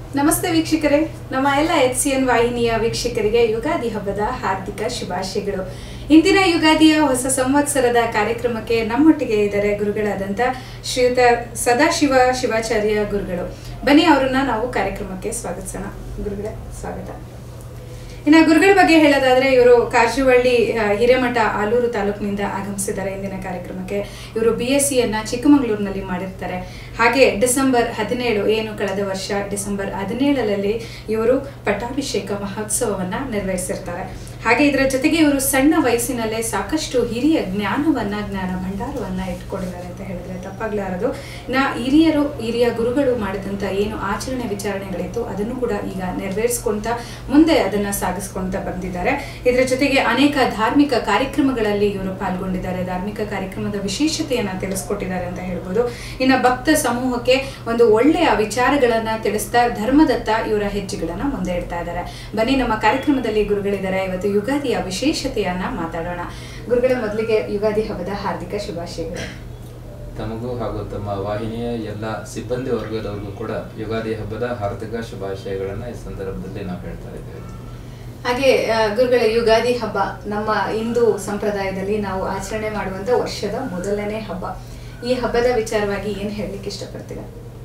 ನಮಸ್ತೆ ವೀಕ್ಷಕರೇ ನಮ್ಮ ಎಲ್ಲ ಎಚ್ ಸಿ ಎನ್ ವಾಹಿನಿಯ ವೀಕ್ಷಕರಿಗೆ ಯುಗಾದಿ ಹಬ್ಬದ ಹಾರ್ದಿಕ ಶುಭಾಶಯಗಳು ಇಂದಿನ ಯುಗಾದಿಯ ಹೊಸ ಸಂವತ್ಸರದ ಕಾರ್ಯಕ್ರಮಕ್ಕೆ ನಮ್ಮೊಟ್ಟಿಗೆ ಇದ್ದಾರೆ ಗುರುಗಳಾದಂಥ ಶ್ರೀಯುತ ಸದಾಶಿವ ಶಿವಾಚಾರ್ಯ ಗುರುಗಳು ಬನ್ನಿ ಅವರನ್ನ ನಾವು ಕಾರ್ಯಕ್ರಮಕ್ಕೆ ಸ್ವಾಗತಿಸೋಣ ಗುರುಗಳೇ ಸ್ವಾಗತ ಇನ್ನು ಗುರುಗಳ ಬಗ್ಗೆ ಹೇಳೋದಾದ್ರೆ ಇವರು ಕಾರಜುವಳ್ಳಿ ಆ, ಹಿರೇಮಠ ಆಲೂರು ತಾಲೂಕಿನಿಂದ ಆಗಮಿಸಿದ್ದಾರೆ ಇಂದಿನ ಕಾರ್ಯಕ್ರಮಕ್ಕೆ ಇವರು ಬಿ ಎಸ್ ಸಿಯನ್ನ ಚಿಕ್ಕಮಗಳೂರಿನಲ್ಲಿ ಮಾಡಿರ್ತಾರೆ ಹಾಗೆ ಡಿಸೆಂಬರ್ ಹದಿನೇಳು ಏನು ಕಳೆದ ವರ್ಷ ಡಿಸೆಂಬರ್ ಹದಿನೇಳರಲ್ಲಿ ಇವರು ಪಟ್ಟಾಭಿಷೇಕ ಮಹೋತ್ಸವವನ್ನ ನೆರವೇರಿಸಿರ್ತಾರೆ ಹಾಗೆ ಇದರ ಜೊತೆಗೆ ಇವರು ಸಣ್ಣ ವಯಸ್ಸಿನಲ್ಲೇ ಸಾಕಷ್ಟು ಹಿರಿಯ ಜ್ಞಾನವನ್ನ ಜ್ಞಾನ ಭಂಡಾರವನ್ನ ಇಟ್ಕೊಂಡಿದ್ದಾರೆ ಅಂತ ಹೇಳಿದ್ರೆ ತಪ್ಪಾಗ್ಲಾರದು ನಾ ಹಿರಿಯರು ಹಿರಿಯ ಗುರುಗಳು ಮಾಡಿದಂತ ಏನು ಆಚರಣೆ ವಿಚಾರಣೆಗಳಿತ್ತು ಅದನ್ನು ಕೂಡ ಈಗ ನೆರವೇರಿಸ್ಕೊಂತ ಮುಂದೆ ಅದನ್ನ ಸಾಗಿಸ್ಕೊಂತ ಬಂದಿದ್ದಾರೆ ಇದರ ಜೊತೆಗೆ ಅನೇಕ ಧಾರ್ಮಿಕ ಕಾರ್ಯಕ್ರಮಗಳಲ್ಲಿ ಇವರು ಪಾಲ್ಗೊಂಡಿದ್ದಾರೆ ಧಾರ್ಮಿಕ ಕಾರ್ಯಕ್ರಮದ ವಿಶೇಷತೆಯನ್ನ ತಿಳಿಸ್ಕೊಟ್ಟಿದ್ದಾರೆ ಅಂತ ಹೇಳ್ಬೋದು ಇನ್ನು ಭಕ್ತ ಸಮೂಹಕ್ಕೆ ಒಂದು ಒಳ್ಳೆಯ ವಿಚಾರಗಳನ್ನ ತಿಳಿಸ್ತಾ ಧರ್ಮದತ್ತ ಇವರ ಹೆಜ್ಜೆಗಳನ್ನ ಮುಂದೆ ಇಡ್ತಾ ಇದ್ದಾರೆ ಬನ್ನಿ ನಮ್ಮ ಕಾರ್ಯಕ್ರಮದಲ್ಲಿ ಗುರುಗಳಿದ್ದಾರೆ ಇವತ್ತು ಯುಗಾದಿಯ ವಿಶೇಷತೆಯನ್ನ ಮಾತಾಡೋಣ ಗುರುಗಳ ಮೊದಲಿಗೆ ಯುಗಾದಿ ಹಬ್ಬದ ಹಾರ್ದಿಕ ಶುಭಾಶಯಗಳು ತಮಗೂ ಹಾಗೂ ತಮ್ಮ ವಾಹಿನಿಯ ಎಲ್ಲ ಸಿಬ್ಬಂದಿ ವರ್ಗದವರಿಗೂ ಕೂಡ ಯುಗಾದಿ ಹಬ್ಬದ ಹಾರ್ದಿಕ ಶುಭಾಶಯಗಳನ್ನ ಈ ಸಂದರ್ಭದಲ್ಲಿ ನಾವು ಹೇಳ್ತಾ ಇದ್ದೇವೆ ಹಾಗೆ ಆ, ಗುರುಗಳ ಯುಗಾದಿ ಹಬ್ಬ ನಮ್ಮ ಹಿಂದೂ ಸಂಪ್ರದಾಯದಲ್ಲಿ ನಾವು ಆಚರಣೆ ಮಾಡುವಂತ ವರ್ಷದ ಮೊದಲನೇ ಹಬ್ಬ ಈ ಹಬ್ಬದ ವಿಚಾರವಾಗಿ ಏನ್ ಹೇಳಲಿಕ್ಕೆ ಇಷ್ಟಪಡ್ತೀರಾ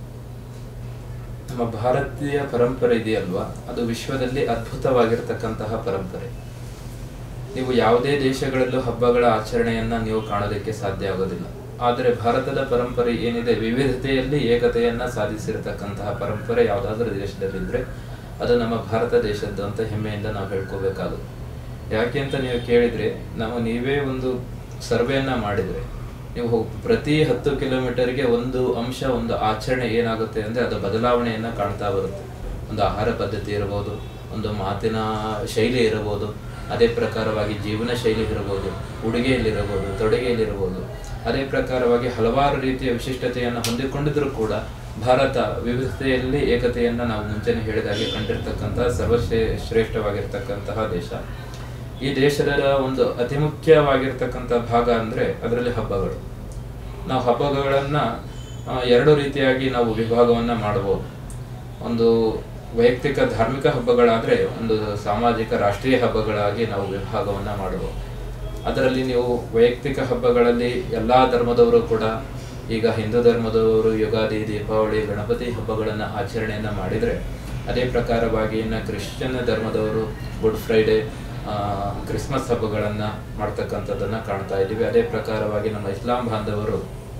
ನಮ್ಮ ಭಾರತೀಯ ಪರಂಪರೆ ಇದೆಯಲ್ವಾ ಅದು ವಿಶ್ವದಲ್ಲಿ ಅದ್ಭುತವಾಗಿರ್ತಕ್ಕಂತಹ ಪರಂಪರೆ ನೀವು ಯಾವುದೇ ದೇಶಗಳಲ್ಲೂ ಹಬ್ಬಗಳ ಆಚರಣೆಯನ್ನ ನೀವು ಕಾಣೋದಕ್ಕೆ ಸಾಧ್ಯ ಆಗೋದಿಲ್ಲ ಆದರೆ ಭಾರತದ ಪರಂಪರೆ ಏನಿದೆ ವಿವಿಧತೆಯಲ್ಲಿ ಏಕತೆಯನ್ನ ಸಾಧಿಸಿರತಕ್ಕಂತಹ ಪರಂಪರೆ ಯಾವುದಾದ್ರೂ ದೇಶದಲ್ಲಿದ್ರೆ ಅದು ನಮ್ಮ ಭಾರತ ದೇಶದ್ದು ಅಂತ ಹೆಮ್ಮೆಯಿಂದ ನಾವು ಹೇಳ್ಕೋಬೇಕಾಗುತ್ತೆ ಯಾಕೆ ಅಂತ ನೀವು ಕೇಳಿದ್ರೆ ನಾವು ನೀವೇ ಒಂದು ಸರ್ವೆಯನ್ನ ಮಾಡಿದ್ರೆ ನೀವು ಹೋಗ್- ಪ್ರತಿ ಹತ್ತು ಕಿಲೋಮೀಟರ್ಗೆ ಒಂದು ಅಂಶ ಒಂದು ಆಚರಣೆ ಏನಾಗುತ್ತೆ ಅಂದ್ರೆ ಅದು ಬದಲಾವಣೆಯನ್ನ ಕಾಣ್ತಾ ಬರುತ್ತೆ ಒಂದು ಆಹಾರ ಪದ್ಧತಿ ಇರಬಹುದು ಒಂದು ಮಾತಿನ ಶೈಲಿ ಇರಬಹುದು ಅದೇ ಪ್ರಕಾರವಾಗಿ ಜೀವನ ಶೈಲಿ ಇರಬಹುದು ಉಡುಗೆಯಲ್ಲಿರಬಹುದು ತೊಡುಗೆಯಲ್ಲಿರಬಹುದು ಅದೇ ಪ್ರಕಾರವಾಗಿ ಹಲವಾರು ರೀತಿಯ ವಿಶಿಷ್ಟತೆಯನ್ನು ಹೊಂದಿಕೊಂಡಿದ್ರೂ ಕೂಡ ಭಾರತ ವಿವಿಧತೆಯಲ್ಲಿ ಏಕತೆಯನ್ನ ನಾವು ಮುಂಚೆನೆ ಹೇಳಿದಾಗೆ ಕಂಡಿರ್ತಕ್ಕಂತಹ ಸರ್ವಶ್ರೇ ಶ್ರೇಷ್ಠವಾಗಿರ್ತಕ್ಕಂತಹ ದೇಶ ಈ ದೇಶದ ಒಂದು ಅತಿ ಮುಖ್ಯವಾಗಿರ್ತಕ್ಕಂಥ ಭಾಗ ಅಂದ್ರೆ ಅದರಲ್ಲಿ ಹಬ್ಬಗಳು ನಾವು ಹಬ್ಬಗಳನ್ನ ಆ, ಎರಡು ರೀತಿಯಾಗಿ ನಾವು ವಿಭಾಗವನ್ನ ಮಾಡಬಹುದು ಒಂದು ವೈಯಕ್ತಿಕ ಧಾರ್ಮಿಕ ಹಬ್ಬಗಳಾದ್ರೆ ಒಂದು ಸಾಮಾಜಿಕ ರಾಷ್ಟ್ರೀಯ ಹಬ್ಬಗಳಾಗಿ ನಾವು ವಿಭಾಗವನ್ನ ಮಾಡಬಹುದು ಅದರಲ್ಲಿ ನೀವು ವೈಯಕ್ತಿಕ ಹಬ್ಬಗಳಲ್ಲಿ ಎಲ್ಲಾ ಧರ್ಮದವರು ಕೂಡ ಈಗ ಹಿಂದೂ ಧರ್ಮದವರು ಯುಗಾದಿ ದೀಪಾವಳಿ ಗಣಪತಿ ಹಬ್ಬಗಳನ್ನ ಆಚರಣೆಯನ್ನ ಮಾಡಿದ್ರೆ ಅದೇ ಪ್ರಕಾರವಾಗಿ ಇನ್ನು ಕ್ರಿಶ್ಚಿಯನ್ ಧರ್ಮದವರು ಗುಡ್ ಫ್ರೈಡೆ ಆ, ಕ್ರಿಸ್ಮಸ್ ಹಬ್ಬಗಳನ್ನ ಮಾಡ್ತಕ್ಕಂಥದ್ದನ್ನ ಕಾಣ್ತಾ ಇದ್ದೀವಿ ಅದೇ ಪ್ರಕಾರವಾಗಿ ನಮ್ಮ ಇಸ್ಲಾಂ ಬಾಂಧವರು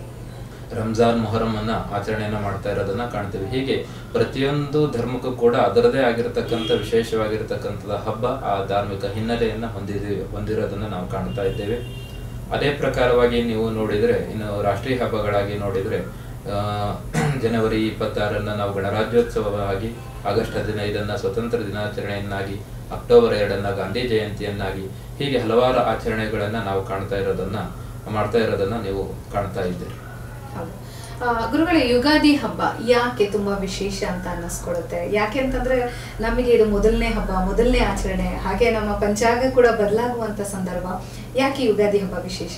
ರಂಜಾನ್ ಮೊಹರಂ ಅನ್ನ ಆಚರಣೆಯನ್ನ ಮಾಡ್ತಾ ಇರೋದನ್ನ ಕಾಣ್ತೀವಿ ಹೀಗೆ ಪ್ರತಿಯೊಂದು ಧರ್ಮಕ್ಕೂ ಕೂಡ ಅದರದೇ ಆಗಿರತಕ್ಕಂಥ ವಿಶೇಷವಾಗಿರತಕ್ಕಂಥ ಹಬ್ಬ ಆ ಧಾರ್ಮಿಕ ಹಿನ್ನೆಲೆಯನ್ನ ಹೊಂದಿದೀವಿ ಹೊಂದಿರೋದನ್ನ ನಾವು ಕಾಣ್ತಾ ಇದ್ದೇವೆ ಅದೇ ಪ್ರಕಾರವಾಗಿ ನೀವು ನೋಡಿದ್ರೆ ಇನ್ನು ರಾಷ್ಟ್ರೀಯ ಹಬ್ಬಗಳಾಗಿ ನೋಡಿದ್ರೆ ಆ, ಜನವರಿ ಇಪ್ಪತ್ತಾರನ್ನ ನಾವು ಗಣರಾಜ್ಯೋತ್ಸವವಾಗಿ ಆಗಸ್ಟ್ ಹದಿನೈದನ್ನ ಸ್ವತಂತ್ರ ದಿನಾಚರಣೆಯನ್ನಾಗಿ ಅಕ್ಟೋಬರ್ ಎರಡನ್ನ ಗಾಂಧಿ ಜಯಂತಿಯನ್ನಾಗಿ ಹೀಗೆ ಹಲವಾರು ಆಚರಣೆಗಳನ್ನ ನಾವು ಕಾಣ್ತಾ ಇರೋದನ್ನ ಮಾಡ್ತಾ ಇರೋದನ್ನ ನೀವು ಕಾಣ್ತಾ ಇದ್ದೀರಿ ಹೌದು ಆ, ಗುರುಗಳೇ ಯುಗಾದಿ ಹಬ್ಬ ಯಾಕೆ ತುಂಬಾ ವಿಶೇಷ ಅಂತ ಅನ್ನಿಸ್ಕೊಳುತ್ತೆ ಯಾಕೆ ಅಂತಂದ್ರೆ ನಮಗೆ ಇದು ಮೊದಲನೇ ಹಬ್ಬ ಮೊದಲನೇ ಆಚರಣೆ ಹಾಗೆ ನಮ್ಮ ಪಂಚಾಂಗ ಕೂಡ ಬದಲಾಗುವಂತ ಸಂದರ್ಭ ಯಾಕೆ ಯುಗಾದಿ ಹಬ್ಬ ವಿಶೇಷ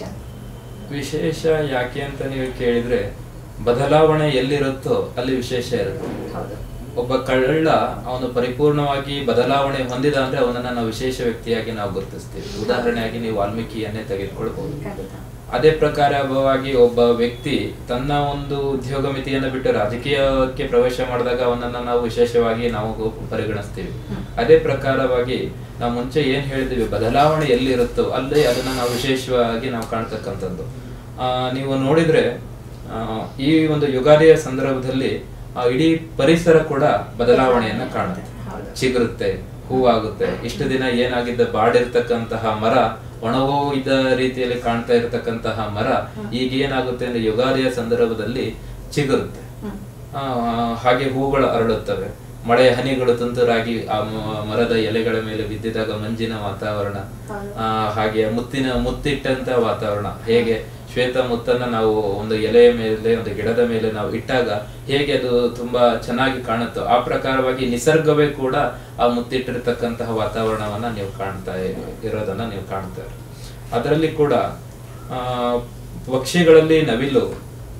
ವಿಶೇಷ ಯಾಕೆ ಅಂತ ನೀವು ಕೇಳಿದ್ರೆ ಬದಲಾವಣೆ ಎಲ್ಲಿರುತ್ತೋ ಅಲ್ಲಿ ವಿಶೇಷ ಇರುತ್ತೆ ಹೌದು ಒಬ್ಬ ಕಳ್ಳ ಅವನು ಪರಿಪೂರ್ಣವಾಗಿ ಬದಲಾವಣೆ ಹೊಂದಿದ ಅಂದ್ರೆ ಅವನನ್ನ ನಾವು ವಿಶೇಷ ವ್ಯಕ್ತಿಯಾಗಿ ನಾವು ಗುರುತಿಸ್ತೀವಿ ಉದಾಹರಣೆಯಾಗಿ ನೀವು ವಾಲ್ಮೀಕಿಯನ್ನೇ ತೆಗೆದುಕೊಳ್ಬಹುದು ಖಂಡಿತ ಅದೇ ಪ್ರಕಾರವಾಗಿ ಒಬ್ಬ ವ್ಯಕ್ತಿ ತನ್ನ ಒಂದು ಉದ್ಯೋಗ ಮಿತಿಯನ್ನು ಬಿಟ್ಟು ರಾಜಕೀಯಕ್ಕೆ ಪ್ರವೇಶ ಮಾಡಿದಾಗ ಅವನನ್ನ ನಾವು ವಿಶೇಷವಾಗಿ ನಾವು ಪರಿಗಣಿಸ್ತೀವಿ ಹ್ಮ್. ಅದೇ ಪ್ರಕಾರವಾಗಿ ನಾವು ಮುಂಚೆ ಏನ್ ಹೇಳಿದೀವಿ ಬದಲಾವಣೆ ಎಲ್ಲಿರುತ್ತೋ ಅಲ್ಲಿ ಅದನ್ನ ನಾವು ವಿಶೇಷವಾಗಿ ನಾವು ಕಾಣ್ತಕ್ಕಂಥದ್ದು ಆ, ನೀವು ನೋಡಿದ್ರೆ ಆ, ಈ ಒಂದು ಯುಗಾದಿಯ ಸಂದರ್ಭದಲ್ಲಿ ಆ ಇಡೀ ಪರಿಸರ ಕೂಡ ಬದಲಾವಣೆಯನ್ನ ಕಾಣುತ್ತೆ ಹೌದು. ಚಿಗುರುತ್ತೆ ಹೂವಾಗುತ್ತೆ ಇಷ್ಟು ದಿನ ಏನಾಗಿದ್ದ ಬಾಡಿರ್ತಕ್ಕಂತಹ ಮರ ಒಣಗೋಗಿದ್ದ ರೀತಿಯಲ್ಲಿ ಕಾಣ್ತಾ ಇರತಕ್ಕಂತಹ ಮರ ಈಗ ಏನಾಗುತ್ತೆ ಅಂದ್ರೆ ಯುಗಾದಿಯ ಸಂದರ್ಭದಲ್ಲಿ ಚಿಗುರುತ್ತೆ ಹ್ಮ್. ಆ, ಹಾಗೆ ಹೂಗಳು ಅರಳುತ್ತವೆ ಮಳೆಯ ಹನಿಗಳು ತುಂತುರಾಗಿ ಆ ಮ- ಮರದ ಎಲೆಗಳ ಮೇಲೆ ಬಿದ್ದಿದಾಗ ಮಂಜಿನ ವಾತಾವರಣ ಹೌದು. ಆ, ಹಾಗೆ ಮುತ್ತಿನ ಮುತ್ತಿಟ್ಟಂತ ವಾತಾವರಣ ಹೇಗೆ ಶ್ವೇತ ಮುತ್ತನ್ನ ನಾವು ಒಂದು ಎಲೆಯ ಮೇಲೆ ಒಂದು ಗಿಡದ ಮೇಲೆ ನಾವು ಇಟ್ಟಾಗ ಹೇಗೆ ಅದು ತುಂಬಾ ಚೆನ್ನಾಗಿ ಕಾಣುತ್ತೋ ಆ ಪ್ರಕಾರವಾಗಿ ನಿಸರ್ಗವೇ ಕೂಡ ಆ ಮುತ್ತಿಟ್ಟಿರ್ತಕ್ಕಂತಹ ವಾತಾವರಣವನ್ನ ನೀವು ಕಾಣ್ತಾ ಇ- ಇರೋದನ್ನ ನೀವು ಕಾಣ್ತಾರೆ ಅದರಲ್ಲಿ ಕೂಡ ಆ ಪಕ್ಷಿಗಳಲ್ಲಿ ನವಿಲು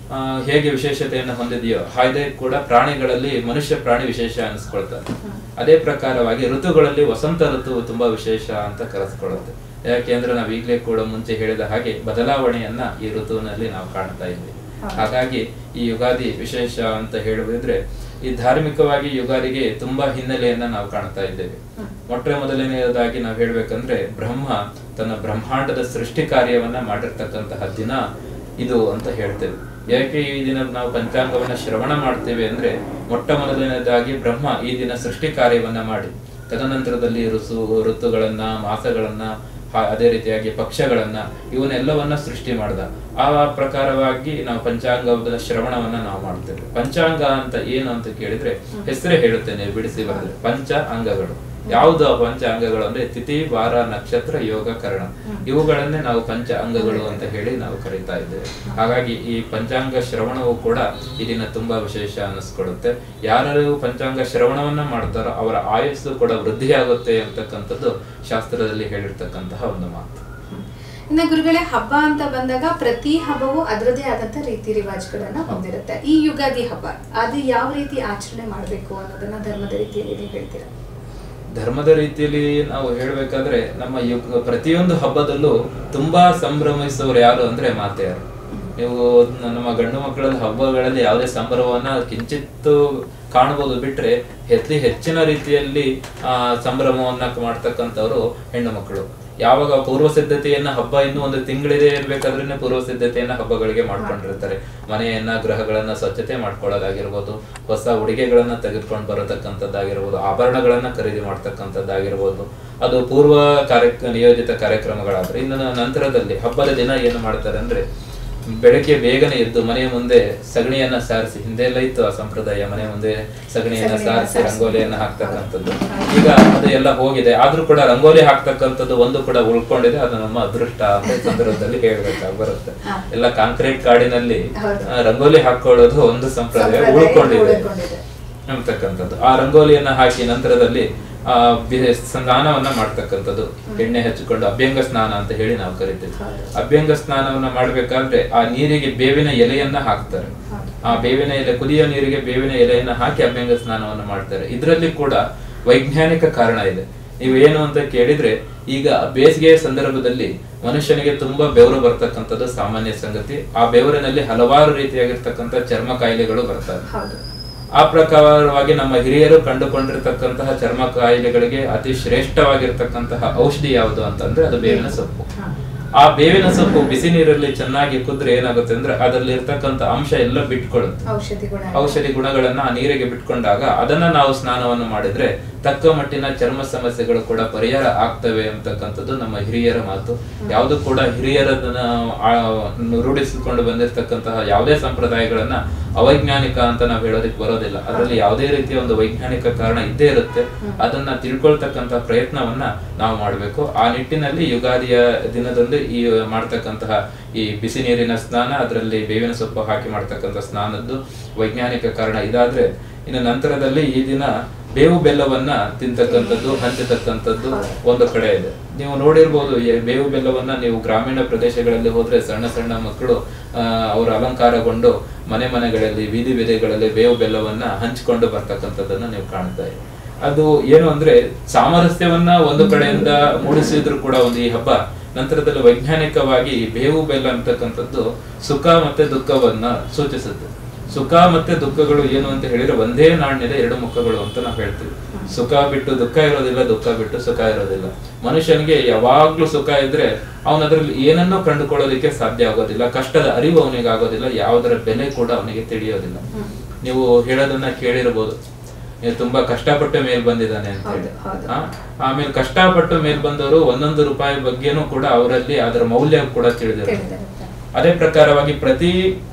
ಆ, ಹೇಗೆ ವಿಶೇಷತೆಯನ್ನು ಹೊಂದಿದೆಯೋ ಹಾಗೆ ಕೂಡ ಪ್ರಾಣಿಗಳಲ್ಲಿ ಮನುಷ್ಯ ಪ್ರಾಣಿ ವಿಶೇಷ ಅನಿಸ್ಕೊಳ್ತಾರೆ ಅದೇ ಪ್ರಕಾರವಾಗಿ ಋತುಗಳಲ್ಲಿ ವಸಂತ ಋತು ತುಂಬಾ ವಿಶೇಷ ಅಂತ ಕರೆಸ್ಕೊಳ್ಳುತ್ತೆ ಯಾಕೆಂದ್ರೆ ನಾವು ಈಗಲೇ ಕೂಡ ಮುಂಚೆ ಹೇಳಿದ ಹಾಗೆ ಬದಲಾವಣೆಯನ್ನ ಈ ಋತುವಿನಲ್ಲಿ ನಾವು ಕಾಣ್ತಾ ಇದ್ದೀವಿ ಹೌದು. ಹಾಗಾಗಿ ಈ ಯುಗಾದಿ ವಿಶೇಷ ಅಂತ ಹೇಳುವುದಿದ್ರೆ ಈ ಧಾರ್ಮಿಕವಾಗಿ ಯುಗಾದಿಗೆ ತುಂಬಾ ಹಿನ್ನೆಲೆಯನ್ನ ನಾವು ಕಾಣ್ತಾ ಇದ್ದೇವೆ ಹ್ಮ್. ಮೊಟ್ಟ ಮೊದಲನೆಯದಾಗಿ ನಾವು ಹೇಳ್ಬೇಕಂದ್ರೆ ಬ್ರಹ್ಮ ತನ್ನ ಬ್ರಹ್ಮಾಂಡದ ಸೃಷ್ಟಿ ಕಾರ್ಯವನ್ನ ಮಾಡಿರ್ತಕ್ಕಂತಹ ದಿನ ಇದು ಅಂತ ಹೇಳ್ತೇವೆ ಯಾಕೆ ಈ ದಿನ ನಾವು ಪಂಚಾಂಗವನ್ನ ಶ್ರವಣ ಮಾಡ್ತೇವೆ ಅಂದ್ರೆ ಮೊಟ್ಟ ಮೊದಲನೇದಾಗಿ ಬ್ರಹ್ಮ ಈ ದಿನ ಸೃಷ್ಟಿ ಕಾರ್ಯವನ್ನ ಮಾಡಿ ತದನಂತರದಲ್ಲಿ ಋತು ಋತುಗಳನ್ನ ಮಾಸಗಳನ್ನ ಹಾ- ಅದೇ ರೀತಿಯಾಗಿ ಪಕ್ಷಗಳನ್ನ ಇವನ್ನೆಲ್ಲವನ್ನ ಸೃಷ್ಟಿ ಮಾಡ್ದ ಆ ಪ್ರಕಾರವಾಗಿ ನಾವು ಪಂಚಾಂಗದ ಶ್ರವಣವನ್ನ ನಾವು ಮಾಡ್ತೇವೆ ಪಂಚಾಂಗ ಅಂತ ಏನು ಅಂತ ಕೇಳಿದ್ರೆ ಹೆಸರೇ ಹೇಳುತ್ತೇನೆ ಬಿಡಿಸಿ ಬರೆದ್ರೆ ಪಂಚ ಅಂಗಗಳು ಯಾವುದು ಆ ಪಂಚ ಅಂಗಗಳು ಅಂದ್ರೆ ತಿಥಿ ವಾರ ನಕ್ಷತ್ರ ಯೋಗ ಕರ್ಣ ಇವುಗಳನ್ನೇ ನಾವು ಪಂಚ ಅಂಗಗಳು ಅಂತ ಹೇಳಿ ನಾವು ಕರೀತಾ ಇದ್ದೇವೆ ಹಾಗಾಗಿ ಈ ಪಂಚಾಂಗ ಶ್ರವಣವು ಕೂಡ ಈ ದಿನ ತುಂಬಾ ವಿಶೇಷ ಅನ್ನಿಸ್ಕೊಳ್ಳುತ್ತೆ ಯಾರು ಪಂಚಾಂಗ ಶ್ರವಣವನ್ನ ಮಾಡ್ತಾರೋ ಅವರ ಆಯಸ್ಸು ಕೂಡ ವೃದ್ಧಿಯಾಗುತ್ತೆ ಅಂತಕ್ಕಂಥದ್ದು ಶಾಸ್ತ್ರದಲ್ಲಿ ಹೇಳಿರ್ತಕ್ಕಂತಹ ಒಂದು ಮಾತು ಇನ್ನು ಗುರುಗಳೇ ಹಬ್ಬ ಅಂತ ಬಂದಾಗ ಪ್ರತಿ ಹಬ್ಬವು ಅದರದೇ ಆದಂತ ರೀತಿ ರಿವಾಜ್ಗಳನ್ನ ಹೊಂದಿರುತ್ತೆ ಈ ಯುಗಾದಿ ಹಬ್ಬ ಅದು ಯಾವ ರೀತಿ ಆಚರಣೆ ಮಾಡಬೇಕು ಅನ್ನೋದನ್ನ ಧರ್ಮದ ರೀತಿಯಲ್ಲಿ ನೀವು ಹೇಳ್ತೀರಾ ಧರ್ಮದ ರೀತಿಯಲ್ಲಿ ನಾವು ಹೇಳ್ಬೇಕಾದ್ರೆ ನಮ್ಮ ಯುಗ ಪ್ರತಿಯೊಂದು ಹಬ್ಬದಲ್ಲೂ ತುಂಬಾ ಸಂಭ್ರಮಿಸುವವರು ಯಾರು ಅಂದ್ರೆ ಮಾತೆಯರು ನೀವು ನಮ್ಮ ಗಂಡು ಮಕ್ಕಳ ಹಬ್ಬಗಳಲ್ಲಿ ಯಾವುದೇ ಸಂಭ್ರಮವನ್ನ ಕಿಂಚಿತ್ತು ಕಾಣಬಹುದು ಬಿಟ್ರೆ ಅತಿ ಹೆಚ್ಚಿನ ರೀತಿಯಲ್ಲಿ ಆ ಸಂಭ್ರಮವನ್ನ ಮಾಡ್ತಕ್ಕಂಥವ್ರು ಹೆಣ್ಣು ಮಕ್ಕಳು ಯಾವಾಗ ಪೂರ್ವ ಸಿದ್ಧತೆಯನ್ನ ಹಬ್ಬ ಇನ್ನು ಒಂದು ತಿಂಗಳಿದೆ ಇರ್ಬೇಕಾದ್ರೆ ಪೂರ್ವ ಸಿದ್ಧತೆಯನ್ನ ಹಬ್ಬಗಳಿಗೆ ಮಾಡ್ಕೊಂಡಿರ್ತಾರೆ ಮನೆಯನ್ನ ಗೃಹಗಳನ್ನ ಸ್ವಚ್ಛತೆ ಮಾಡ್ಕೊಳ್ಳೋದಾಗಿರ್ಬೋದು ಹೊಸ ಉಡುಗೆಗಳನ್ನ ತೆಗೆದುಕೊಂಡು ಬರತಕ್ಕಂಥದ್ದಾಗಿರ್ಬೋದು ಆಭರಣಗಳನ್ನ ಖರೀದಿ ಮಾಡ್ತಕ್ಕಂಥದ್ದಾಗಿರ್ಬೋದು ಅದು ಪೂರ್ವ ಕಾರ್ಯ ನಿಯೋಜಿತ ಕಾರ್ಯಕ್ರಮಗಳಾದ್ರೆ ಇನ್ನು ನಂತರದಲ್ಲಿ ಹಬ್ಬದ ದಿನ ಏನು ಮಾಡ್ತಾರೆ ಅಂದ್ರೆ ಬೆಳಗ್ಗೆ ಬೇಗನೆ ಎದ್ದು ಮನೆಯ ಮುಂದೆ ಸಗಣಿಯನ್ನ ಸಾರಿಸಿ ಹಿಂದೆಲ್ಲ ಇತ್ತು ಆ ಸಂಪ್ರದಾಯ ಮನೆ ಮುಂದೆ ಸಗಣಿಯನ್ನ ಸಗಣಿಯನ್ನ ಸಾರಿಸಿ ಸಾರಿಸಿ. ರಂಗೋಲಿಯನ್ನ ಹಾಕ್ತಕ್ಕಂಥದ್ದು ಈಗ ಅದು ಎಲ್ಲ ಹೋಗಿದೆ ಆದ್ರೂ ಕೂಡ ರಂಗೋಲಿ ಹಾಕ್ತಕ್ಕಂಥದ್ದು ಒಂದು ಕೂಡ ಉಳ್ಕೊಂಡಿದೆ ಅದು ನಮ್ಮ ಅದೃಷ್ಟ ಅಂತ ಈ ಸಂದರ್ಭದಲ್ಲಿ ಹೇಳ್ಬೇಕಾಗಿ ಬರುತ್ತೆ ಹಾ. ಎಲ್ಲ ಕಾಂಕ್ರೀಟ್ ಕಾಡಿನಲ್ಲಿ ಹೌದು. ಆ, ರಂಗೋಲಿ ಹಾಕೊಳ್ಳೋದು ಒಂದು ಸಂಪ್ರದಾಯ ಸಂಪ್ರದಾಯ ಉಳ್ಕೊಂಡಿದೆ ಉಳ್ಕೊಂಡಿದೆ. ಅಂತಕ್ಕಂಥದ್ದು ಆ ರಂಗೋಲಿಯನ್ನ ಹಾಕಿ ನಂತರದಲ್ಲಿ ಆ ಬಿ- ಸ್ನಾನವನ್ನ ಮಾಡ್ತಕ್ಕಂಥದ್ದು ಎಣ್ಣೆ ಹಚ್ಚಿಕೊಂಡು ಅಭ್ಯಂಗ ಸ್ನಾನ ಅಂತ ಹೇಳಿ ನಾವು ಕರಿತೀವಿ ಹೌದು. ಅಭ್ಯಂಗ ಸ್ನಾನವನ್ನ ಮಾಡ್ಬೇಕಾದ್ರೆ ಆ ನೀರಿಗೆ ಬೇವಿನ ಎಲೆಯನ್ನ ಹಾಕ್ತಾರೆ ಹೌದು. ಆ ಬೇವಿನ ಎಲೆ ಕುದಿಯೋ ನೀರಿಗೆ ಬೇವಿನ ಎಲೆಯನ್ನ ಹಾಕಿ ಅಭ್ಯಂಗ ಸ್ನಾನವನ್ನು ಮಾಡ್ತಾರೆ ಇದರಲ್ಲಿ ಕೂಡ ವೈಜ್ಞಾನಿಕ ಕಾರಣ ಇದೆ ನೀವು ಏನು ಅಂತ ಕೇಳಿದ್ರೆ ಈಗ ಬೇಸಿಗೆಯ ಸಂದರ್ಭದಲ್ಲಿ ಮನುಷ್ಯನಿಗೆ ತುಂಬಾ ಬೆವರು ಬರ್ತಕ್ಕಂಥದ್ದು ಸಾಮಾನ್ಯ ಸಂಗತಿ ಆ ಬೆವರಿನಲ್ಲಿ ಹಲವಾರು ರೀತಿಯಾಗಿರ್ತಕ್ಕಂಥ ಚರ್ಮ ಕಾಯಿಲೆಗಳು ಬರ್ತವೆ ಹೌದು ಆ ಪ್ರಕಾರವಾಗಿ ನಮ್ಮ ಹಿರಿಯರು ಕಂಡುಕೊಂಡಿರ್ತಕ್ಕಂತಹ ಚರ್ಮ ಕಾಯಿಲೆಗಳಿಗೆ ಅತಿ ಶ್ರೇಷ್ಠವಾಗಿರ್ತಕ್ಕಂತಹ ಔಷಧಿ ಯಾವುದು ಅಂತಂದ್ರೆ ಅದು ಬೇವಿನ ಸೊಪ್ಪು ಹಾ. ಆ ಬೇವಿನ ಸೊಪ್ಪು ಬಿಸಿ ನೀರಲ್ಲಿ ಚೆನ್ನಾಗಿ ಕುದ್ರೆ ಏನಾಗುತ್ತೆ ಅಂದ್ರೆ ಅದರಲ್ಲಿ ಇರ್ತಕ್ಕಂಥ ಅಂಶ ಎಲ್ಲ ಬಿಟ್ಕೊಳ್ಳುತ್ತೆ ಔಷಧಿ ಗುಣ ಔಷಧಿ ಗುಣಗಳನ್ನ ಆ ನೀರಿಗೆ ಬಿಟ್ಕೊಂಡಾಗ ಅದನ್ನ ನಾವು ಸ್ನಾನವನ್ನು ಮಾಡಿದ್ರೆ ತಕ್ಕ ಮಟ್ಟಿನ ಚರ್ಮ ಸಮಸ್ಯೆಗಳು ಕೂಡ ಪರಿಹಾರ ಆಗ್ತವೆ ಅಂತಕ್ಕಂಥದ್ದು ನಮ್ಮ ಹಿರಿಯರ ಮಾತು ಯಾವುದು ಕೂಡ ಹಿರಿಯರದನ್ನ ಆ, ರೂಢಿಸಿಕೊಂಡು ಬಂದಿರತಕ್ಕಂತಹ ಯಾವುದೇ ಸಂಪ್ರದಾಯಗಳನ್ನ ಅವೈಜ್ಞಾನಿಕ ಅಂತ ನಾವು ಹೇಳೋದಕ್ಕೆ ಬರೋದಿಲ್ಲ ಅದರಲ್ಲಿ ಯಾವುದೇ ರೀತಿಯ ಒಂದು ವೈಜ್ಞಾನಿಕ ಕಾರಣ ಇದ್ದೇ ಇರುತ್ತೆ ಅದನ್ನ ತಿಳ್ಕೊಳ್ತಕ್ಕಂತ ಪ್ರಯತ್ನವನ್ನ ನಾವು ಮಾಡಬೇಕು ಆ ನಿಟ್ಟಿನಲ್ಲಿ ಯುಗಾದಿಯ ದಿನದಂದು ಈ ಮಾಡ್ತಕ್ಕಂತಹ ಈ ಬಿಸಿ ನೀರಿನ ಸ್ನಾನ ಅದರಲ್ಲಿ ಬೇವಿನ ಸೊಪ್ಪು ಹಾಕಿ ಮಾಡ್ತಕ್ಕಂಥ ಸ್ನಾನದ್ದು ವೈಜ್ಞಾನಿಕ ಕಾರಣ ಇದಾದ್ರೆ ಇನ್ನು ನಂತರದಲ್ಲಿ ಈ ದಿನ ಬೇವು ಬೆಲ್ಲವನ್ನ ತಿಂತಕ್ಕಂಥದ್ದು ಹಂಚತಕ್ಕಂಥದ್ದು ಒಂದು ಕಡೆ ಇದೆ ನೀವು ನೋಡಿರ್ಬೋದು ಈ ಬೇವು ಬೆಲ್ಲವನ್ನ ನೀವು ಗ್ರಾಮೀಣ ಪ್ರದೇಶಗಳಲ್ಲಿ ಹೋದ್ರೆ ಸಣ್ಣ ಸಣ್ಣ ಮಕ್ಕಳು ಆ, ಅವರು ಅಲಂಕಾರಗೊಂಡು ಮನೆ ಮನೆಗಳಲ್ಲಿ ಬೀದಿ ಬೀದಿಗಳಲ್ಲಿ ಬೇವು ಬೆಲ್ಲವನ್ನ ಹಂಚಿಕೊಂಡು ಬರ್ತಕ್ಕಂಥದ್ದನ್ನ ನೀವು ಕಾಣ್ತಾ ಇರಿ ಅದು ಏನು ಅಂದ್ರೆ ಸಾಮರಸ್ಯವನ್ನ ಒಂದು ಕಡೆಯಿಂದ ಮೂಡಿಸಿದ್ರು ಕೂಡ ಒಂದು ಈ ಹಬ್ಬ ನಂತರದಲ್ಲಿ ವೈಜ್ಞಾನಿಕವಾಗಿ ಈ ಬೇವು ಬೆಲ್ಲ ಅಂತಕ್ಕಂಥದ್ದು ಸುಖ ಮತ್ತೆ ದುಃಖವನ್ನ ಸೂಚಿಸುತ್ತೆ ಸುಖ ಮತ್ತೆ ದುಃಖಗಳು ಏನು ಅಂತ ಹೇಳಿದ್ರೆ ಒಂದೇ ನಾಣ್ಯದ ಎರಡು ಮುಖಗಳು ಅಂತ ನಾವು ಹೇಳ್ತೀವಿ ಸುಖ ಬಿಟ್ಟು ದುಃಖ ಇರೋದಿಲ್ಲ ದುಃಖ ಬಿಟ್ಟು ಸುಖ ಇರೋದಿಲ್ಲ ಮನುಷ್ಯನಿಗೆ ಯಾವಾಗ್ಲೂ ಸುಖ ಇದ್ರೆ ಅವನ ಅದ್ರಲ್ಲಿ ಏನನ್ನೂ ಕಂಡುಕೊಳ್ಳೋದಕ್ಕೆ ಸಾಧ್ಯ ಆಗೋದಿಲ್ಲ ಕಷ್ಟದ ಅರಿವು ಅವನಿಗೆ ಆಗೋದಿಲ್ಲ ಯಾವುದರ ಬೆಲೆ ಕೂಡ ಅವನಿಗೆ ತಿಳಿಯೋದಿಲ್ಲ ನೀವು ಹೇಳೋದನ್ನ ಕೇಳಿರ್ಬೋದು ನೀವು ತುಂಬಾ ಕಷ್ಟಪಟ್ಟು ಮೇಲ್ ಬಂದಿದ್ದಾನೆ ಅಂತ ಹೇಳಿ ಹೌದು, ಹೌದು. ಆ, ಆಮೇಲೆ ಕಷ್ಟಪಟ್ಟು ಮೇಲ್ ಬಂದವರು ಒಂದೊಂದು ರೂಪಾಯಿ ಬಗ್ಗೆನೂ ಕೂಡ ಅವರಲ್ಲಿ ಅದರ ಮೌಲ್ಯ ಕೂಡ ತಿಳಿದಿರುತ್ತೆ ತಿಳಿದಿರುತ್ತೆ ಅದೇ ಪ್ರಕಾರವಾಗಿ ಪ್ರತಿ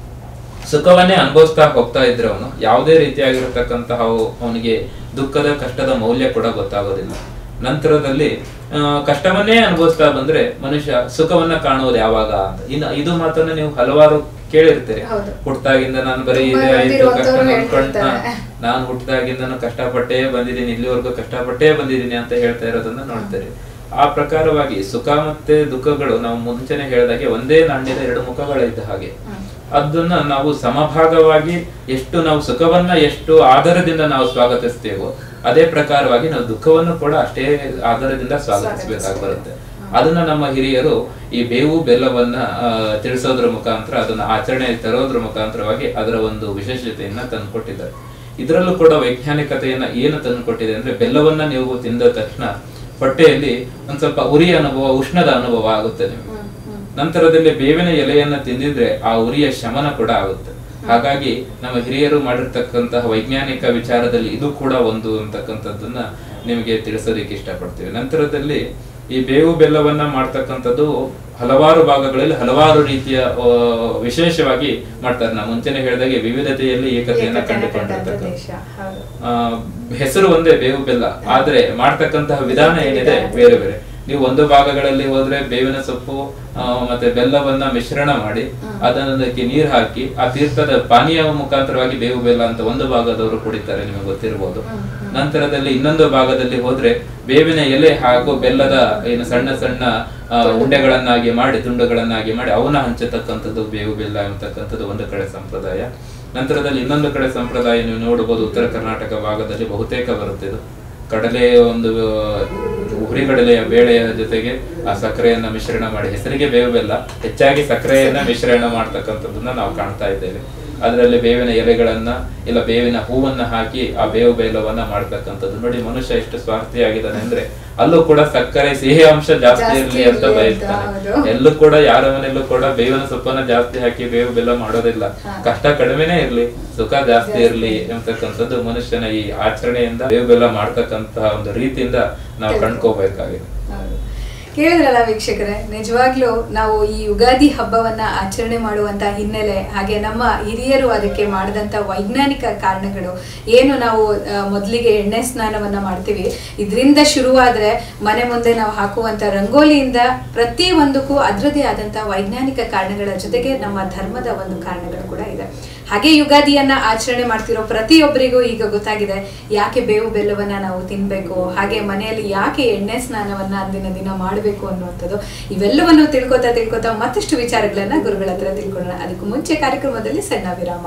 ಸುಖವನ್ನೇ ಅನುಭವಿಸ್ತಾ ಹೋಗ್ತಾ ಇದ್ರೆ ಅವನು ಯಾವುದೇ ರೀತಿಯಾಗಿರತಕ್ಕಂತಹ ಅವನಿಗೆ ದುಃಖದ ಕಷ್ಟದ ಮೌಲ್ಯ ಕೂಡ ಗೊತ್ತಾಗೋದಿಲ್ಲ ನಂತರದಲ್ಲಿ ಆ, ಕಷ್ಟವನ್ನೇ ಅನುಭವಿಸ್ತಾ ಬಂದ್ರೆ ಮನುಷ್ಯ ಸುಖವನ್ನ ಕಾಣುವುದು ಯಾವಾಗ ಅಂತ ಇನ್ನು ಇದು ಮಾತನ್ನ ನೀವು ಹಲವಾರು ಕೇಳಿರ್ತೀರಿ ಹೌದು. ಹುಟ್ಟಾಗಿಂದ ನಾನು ಬರೀ ತುಂಬಾ ಇದೆ ಆಯ್ತು ಕಷ್ಟ ಓದಿರುವಂತವ್ರು ನೋಡ್ಕೊಂಡ್ ಹಾ, ಹೇಳ್ತಿರ್ತಾರೆ. ನಾನು ಹುಟ್ಟಿದಾಗಿಂದನು ಕಷ್ಟಪಟ್ಟೇ ಬಂದಿದ್ದೀನಿ ಇಲ್ಲಿವರೆಗೂ ಕಷ್ಟಪಟ್ಟೇ ಬಂದಿದ್ದೀನಿ ಅಂತ ಹೇಳ್ತಾ ಇರೋದನ್ನ ನೋಡ್ತಾರೆ ಆ ಪ್ರಕಾರವಾಗಿ ಸುಖ ಮತ್ತೆ ದುಃಖಗಳು ನಾವು ಮುಂಚೆನೆ ಹೇಳಿದಾಗೆ ಒಂದೇ ನಾಣ್ಯದ ಎರಡು ಮುಖಗಳಿದ್ದ ಹಾಗೆ ಅದನ್ನ ನಾವು ಸಮಭಾಗವಾಗಿ ಎಷ್ಟು ನಾವು ಸುಖವನ್ನ ಎಷ್ಟು ಆಧಾರದಿಂದ ನಾವು ಸ್ವಾಗತಿಸ್ತೇವೋ ಅದೇ ಪ್ರಕಾರವಾಗಿ ನಾವು ದುಃಖವನ್ನು ಕೂಡ ಅಷ್ಟೇ ಆಧಾರದಿಂದ ಸ್ವಾಗತಿಸಬೇಕಾಗಿ ಬರುತ್ತೆ ಅದನ್ನ ನಮ್ಮ ಹಿರಿಯರು ಈ ಬೇವು ಬೆಲ್ಲವನ್ನ ಆ, ತಿಳಿಸೋದ್ರ ಮುಖಾಂತರ ಅದನ್ನ ಆಚರಣೆ ತರೋದ್ರ ಮುಖಾಂತರವಾಗಿ ಅದರ ಒಂದು ವಿಶೇಷತೆಯನ್ನ ತಂದುಕೊಟ್ಟಿದ್ದಾರೆ ಇದರಲ್ಲೂ ಕೂಡ ವೈಜ್ಞಾನಿಕತೆಯನ್ನ ಏನು ತಂದುಕೊಟ್ಟಿದೆ ಅಂದ್ರೆ ಬೆಲ್ಲವನ್ನ ನೀವು ತಿಂದ ತಕ್ಷಣ ಹೊಟ್ಟೆಯಲ್ಲಿ ಒಂದ್ ಸ್ವಲ್ಪ ಉರಿ ಅನುಭವ ಉಷ್ಣದ ಅನುಭವ ಆಗುತ್ತೆ ನಿಮಗೆ ನಂತರದಲ್ಲಿ ಬೇವಿನ ಎಲೆಯನ್ನ ತಿಂದಿದ್ರೆ ಆ ಉರಿಯ ಶಮನ ಕೂಡ ಆಗುತ್ತೆ ಹಾಗಾಗಿ ನಮ್ಮ ಹಿರಿಯರು ಮಾಡಿರ್ತಕ್ಕಂತಹ ವೈಜ್ಞಾನಿಕ ವಿಚಾರದಲ್ಲಿ ಇದು ಕೂಡ ಒಂದು ಅಂತಕ್ಕಂಥದ್ದನ್ನ ನಿಮಗೆ ತಿಳಿಸೋದಕ್ಕೆ ಇಷ್ಟಪಡ್ತೀವಿ ನಂತರದಲ್ಲಿ ಈ ಬೇವು ಬೆಲ್ಲವನ್ನ ಮಾಡ್ತಕ್ಕಂಥದ್ದು ಹಲವಾರು ಭಾಗಗಳಲ್ಲಿ ಹಲವಾರು ರೀತಿಯ ಆ, ವಿಶೇಷವಾಗಿ ಮಾಡ್ತಾರೆ ನಾ ಮುಂಚೆನೆ ಹೇಳಿದಾಗೆ ವಿವಿಧತೆಯಲ್ಲಿ ಏಕತೆಯನ್ನ ಏಕತೆಯನ್ನ ಕಂಡಂತ ಕಂಡುಕೊಂಡಿರ್ತಕ್ಕಂಥ ದೇಶ ಹೌದು ಆ, ಹೆಸರು ಒಂದೇ ಬೇವು ಬೆಲ್ಲ ಆದ್ರೆ ಮಾಡ್ತಕ್ಕಂತಹ ವಿಧಾನ ಏನಿದೆ ಬೇರೆ ಬೇರೆ ನೀವು ಒಂದು ಭಾಗಗಳಲ್ಲಿ ಹೋದ್ರೆ ಬೇವಿನ ಸೊಪ್ಪು ಆ, ಮತ್ತೆ ಬೆಲ್ಲವನ್ನ ಮಿಶ್ರಣ ಮಾಡಿ ಅದನ್ನದಕ್ಕೆ ನೀರ್ ಹಾಕಿ ಆ ತೀರ್ಥದ ಪಾನೀಯ ಮುಖಾಂತರವಾಗಿ ಬೇವು ಬೆಲ್ಲ ಅಂತ ಒಂದು ಭಾಗದವರು ಕುಡಿತಾರೆ ನಿಮಗೆ ಗೊತ್ತಿರಬಹುದು ನಂತರದಲ್ಲಿ ಇನ್ನೊಂದು ಭಾಗದಲ್ಲಿ ಹೋದ್ರೆ ಬೇವಿನ ಎಲೆ ಹಾಗೂ ಬೆಲ್ಲದ ಏನು ಸಣ್ಣ ಸಣ್ಣ ಆ, ಉಂಡೆಗಳನ್ನಾಗಿ ಮಾಡಿ ತುಂಡುಗಳನ್ನಾಗಿ ಮಾಡಿ ಅವನ್ನ ಹಂಚತಕ್ಕಂಥದ್ದು ಬೇವು ಬೆಲ್ಲ ಎಂಬತಕ್ಕಂಥದ್ದು ಒಂದು ಕಡೆ ಸಂಪ್ರದಾಯ ನಂತರದಲ್ಲಿ ಇನ್ನೊಂದು ಕಡೆ ಸಂಪ್ರದಾಯ ನೀವು ನೋಡಬಹುದು ಉತ್ತರ ಕರ್ನಾಟಕ ಭಾಗದಲ್ಲಿ ಬಹುತೇಕ ಬರುತ್ತೆ ಇದು ಕಡಲೆ ಒಂದು ಹುರಿಗಡಲೆಯ ಬೇಳೆಯ ಜೊತೆಗೆ ಆ ಸಕ್ಕರೆಯನ್ನ ಮಿಶ್ರಣ ಮಾಡಿ ಹೆಸರಿಗೆ ಬೇವು ಬೆಲ್ಲ ಹೆಚ್ಚಾಗಿ ಸಕ್ಕರೆಯನ್ನ ಮಿಶ್ರಣ ಮಾಡ್ತಕ್ಕಂಥದ್ದನ್ನ ನಾವು ಕಾಣ್ತಾ ಇದ್ದೇವೆ ಅದರಲ್ಲಿ ಬೇವಿನ ಎಲೆಗಳನ್ನ ಇಲ್ಲ ಬೇವಿನ ಹೂವನ್ನ ಹಾಕಿ ಆ ಬೇವು ಬೆಲ್ಲವನ್ನ ಮಾಡ್ತಕ್ಕಂಥದ್ದು ನೋಡಿ ಮನುಷ್ಯ ಎಷ್ಟು ಸ್ವಾರ್ಥಿಯಾಗಿದ್ದಾನೆ ಅಂದ್ರೆ ಅಲ್ಲೂ ಕೂಡ ಸಕ್ಕರೆ ಸಿಹಿ ಅಂಶ ಜಾಸ್ತಿ ಜಾಸ್ತಿ ಇರ್ಲಿ ಅಂತ ಇರ್ಲಿ ಅಂತ, ಬಯಸ್ತಾನೆ ಹೌದು. ಎಲ್ಲೂ ಕೂಡ ಯಾರ ಮನೆಯಲ್ಲೂ ಕೂಡ ಬೇವಿನ ಸೊಪ್ಪನ್ನ ಜಾಸ್ತಿ ಹಾಕಿ ಬೇವು ಬೆಲ್ಲ ಮಾಡೋದಿಲ್ಲ ಹಾ. ಕಷ್ಟ ಕಡಿಮೆನೇ ಇರ್ಲಿ ಸುಖ ಜಾಸ್ತಿ ಇರ್ಲಿ ಎಂಬತಕ್ಕಂಥದ್ದು ಮನುಷ್ಯನ ಈ ಆಚರಣೆಯಿಂದ ಬೇವು ಬೆಲ್ಲ ಮಾಡ್ತಕ್ಕಂತಹ ಒಂದು ರೀತಿಯಿಂದ ನಾವು ಕಂಡ್ಕೋಬೇಕಾಗಿದೆ ಹೌದು. ಕೇಳಿದ್ರಲ್ಲ ವೀಕ್ಷಕರೇ ನಿಜವಾಗ್ಲೂ ನಾವು ಈ ಯುಗಾದಿ ಹಬ್ಬವನ್ನ ಆಚರಣೆ ಮಾಡುವಂತ ಹಿನ್ನೆಲೆ ಹಾಗೆ ನಮ್ಮ ಹಿರಿಯರು ಅದಕ್ಕೆ ಮಾಡಿದಂತ ವೈಜ್ಞಾನಿಕ ಕಾರಣಗಳು ಏನು ನಾವು ಆ, ಮೊದಲಿಗೆ ಎಣ್ಣೆ ಸ್ನಾನವನ್ನ ಮಾಡ್ತೀವಿ ಇದರಿಂದ ಶುರುವಾದ್ರೆ ಮನೆ ಮುಂದೆ ನಾವು ಹಾಕುವಂತ ರಂಗೋಲಿಯಿಂದ ಪ್ರತಿ ಒಂದಕ್ಕೂ ಅದರದೇ ಆದಂತ ವೈಜ್ಞಾನಿಕ ಕಾರಣಗಳ ಜೊತೆಗೆ ನಮ್ಮ ಧರ್ಮದ ಒಂದು ಕಾರಣಗಳು ಕೂಡ ಇದೆ ಹಾಗೆ ಯುಗಾದಿಯನ್ನ ಆಚರಣೆ ಮಾಡ್ತಿರೋ ಪ್ರತಿಯೊಬ್ಬರಿಗೂ ಈಗ ಗೊತ್ತಾಗಿದೆ ಯಾಕೆ ಬೇವು ಬೆಲ್ಲವನ್ನ ನಾವು ತಿನ್ಬೇಕು ಹಾಗೆ ಮನೆಯಲ್ಲಿ ಯಾಕೆ ಎಣ್ಣೆ ಸ್ನಾನವನ್ನ ಅಂದಿನ ದಿನ ಮಾಡಬೇಕು ಅನ್ನುವಂಥದ್ದು ಇವೆಲ್ಲವನ್ನು ತಿಳ್ಕೊತಾ ತಿಳ್ಕೊತಾ ಮತ್ತಷ್ಟು ವಿಚಾರಗಳನ್ನ ಗುರುಗಳ ಹತ್ರ ತಿಳ್ಕೊಳ್ಳೋಣ ಅದಕ್ಕೂ ಮುಂಚೆ ಕಾರ್ಯಕ್ರಮದಲ್ಲಿ ಸಣ್ಣ ವಿರಾಮ